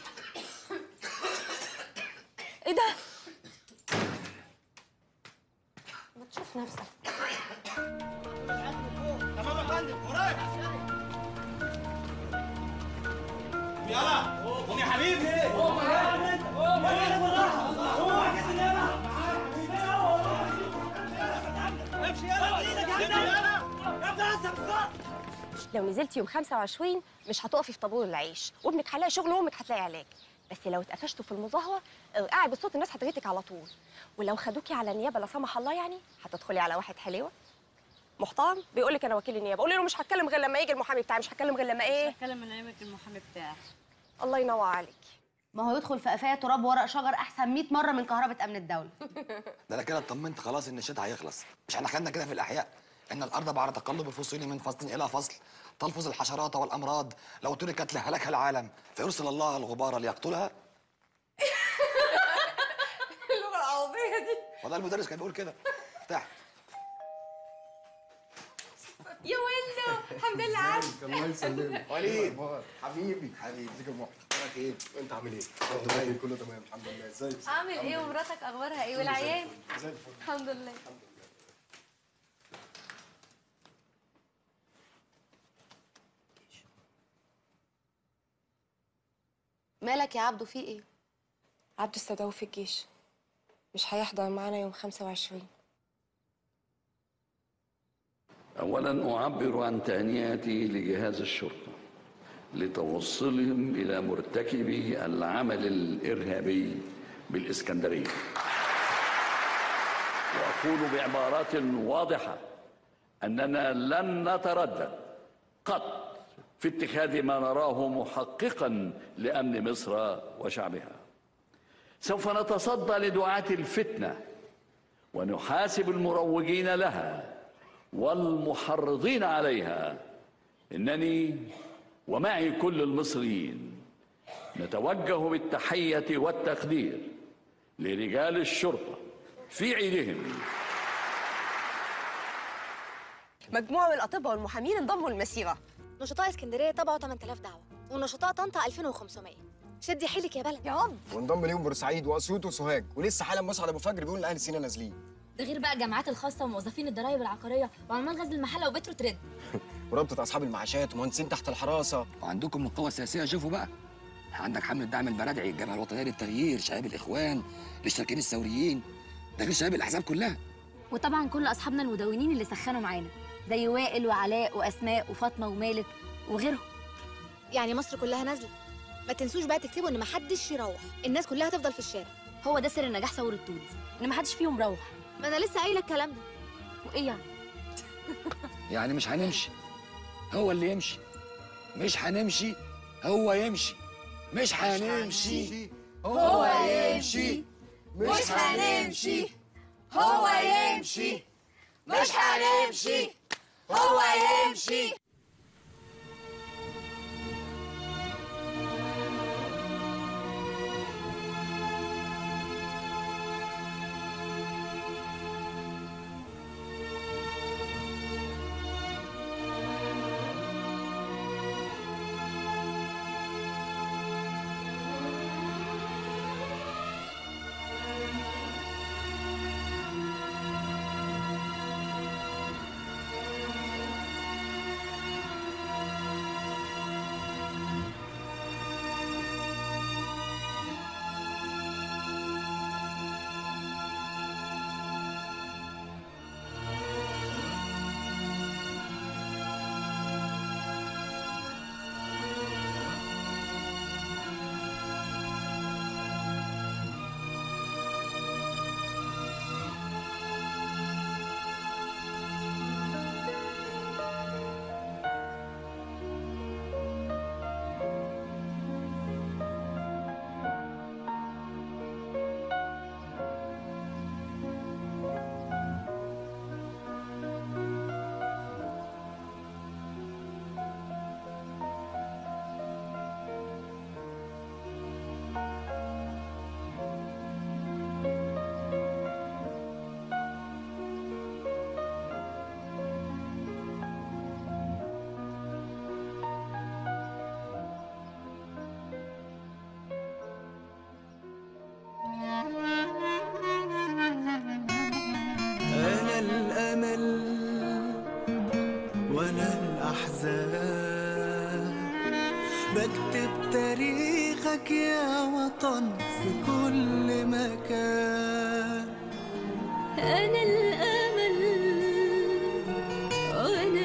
ايه ده؟ ما تشوف نفسك تمام يا فندم وراك يلا قوم يا حبيبي قوم يا انت قوم يا بالراحه قوم اعكس اليمة امشي يلا ايدك يا ابني ابدا هسه بالظبط لو نزلت يوم 25 مش هتقفي في طابور العيش وابنك هيلاقي شغل وامك هتلاقي علاج بس لو اتقفشتوا في المظاهره ارقعي بالصوت الناس هتغيتك على طول ولو خدوكي على النيابه لا سمح الله يعني هتدخلي على واحد حليوه محترم بيقول لك انا وكيل النيابه قولي له مش هتكلم غير لما يجي المحامي بتاعي مش هتكلم غير لما ايه هتكلم من ايامك المحامي بتاعك الله ينور عليك ما هو يدخل في قفايا تراب ورق شجر احسن 100 مره من كهرباء امن الدوله ده انا كده اطمنت خلاص ان الشتاء هيخلص مش احنا خدنا كده في الاحياء ان الارض بعد تقلب الفصول من فصل الى فصل تلفظ الحشرات والامراض لو تركت لهلكها العالم فيرسل الله الغبار ليقتلها اللغه العربيه دي وده المدرس كان بيقول كده افتح يا ولو الحمد لله عارف الله يسلمك وليد حبيبي حبيبي ازيك يا محمد اخبارك ايه انت عامل ايه كله كله تمام الحمد لله ازيك عامل ايه ومراتك اخبارها ايه والعيال زي الفل الحمد لله مالك يا عبدو في ايه عبدو استدعوه في الجيش مش هيحضر معانا يوم 25 أولا أعبر عن تهنئتي لجهاز الشرطة لتوصلهم إلى مرتكبي العمل الإرهابي بالإسكندرية وأقول بعبارات واضحة أننا لن نتردد قط في اتخاذ ما نراه محققا لأمن مصر وشعبها سوف نتصدى لدعاة الفتنة ونحاسب المروجين لها والمحرضين عليها انني ومعي كل المصريين نتوجه بالتحيه والتقدير لرجال الشرطه في عيدهم مجموعه من الاطباء والمحامين انضموا للمسيره نشطاء اسكندريه طبعوا 8000 دعوه ونشطاء طنطا 2500 شدي حيلك يا بلد يا رب وانضم ليهم بورسعيد واسيوط وسوهاج ولسه حالا مسعد ابو فجر بيقول ان اهل سينا نازلين ده غير بقى الجامعات الخاصه وموظفين الضرايب العقاريه وعمال غزل المحله وبترو ترند ورابطه اصحاب المعاشات ومهندسين تحت الحراسه وعندكم القوى السياسيه شوفوا بقى عندك حمله دعم البرادعي الجبهه الوطنيه للتغيير شباب الاخوان الاشتراكيين الثوريين ده غير شباب الاحزاب كلها وطبعا كل اصحابنا المدونين اللي سخنوا معانا زي وائل وعلاء واسماء وفاطمه ومالك وغيرهم يعني مصر كلها نازله ما تنسوش بقى تكتبوا ان محدش يروح الناس كلها تفضل في الشارع هو ده سر نجاح ثوره تونس ان محدش فيهم روح ما انا لسه قايله الكلام ده وايه يعني يعني مش هنمشي هو اللي يمشي مش هنمشي هو يمشي مش هنمشي هو يمشي مش هنمشي هو يمشي مش هنمشي هو يمشي أنا الأمل وأنا الأحزان بكتب تاريخك يا وطن في كل مكان أنا الأمل وأنا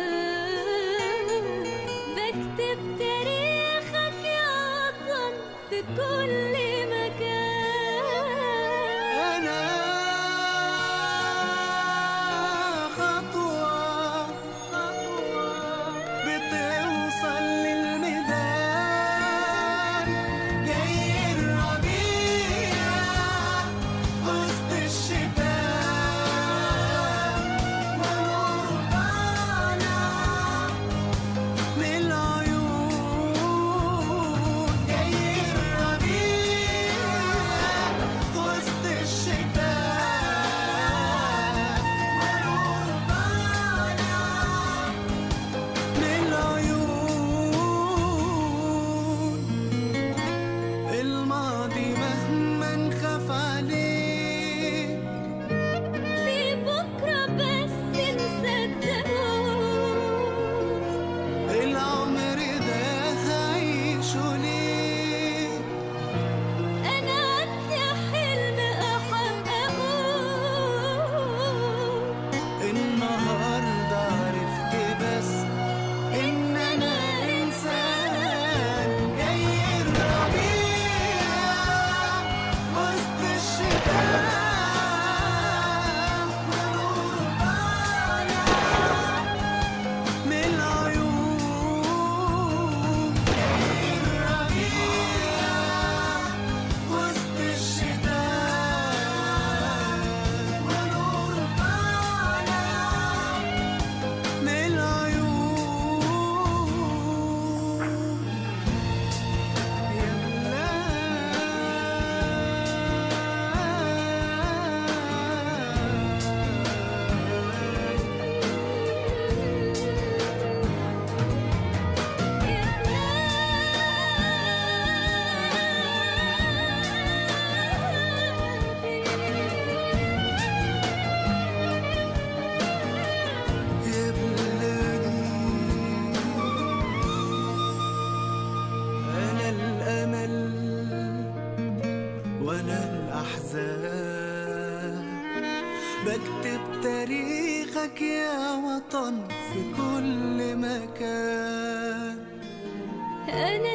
الأحزان بكتب تاريخك يا وطن كل مكان أنا خطوة بتوصل للميدان جاي الربيع وسط الشتاء ونور طالع من العيون جاي الربيع وسط الشتاء ونور طالع من العيون الماضي مهما نخاف عليه في بكرة بس نصدقه العمر ده هعيشه ليه أنا عندي حلم أحققه النهارده عرفت بس ان انا انسان جاي الربيع وسط الشتاء ونور طالع من العيون جاي الربيع وسط الشتاء ونور طالع من يا بلادي أنا الأمل وأنا الأحزان بكتب تاريخك يا وطن في كل مكان أنا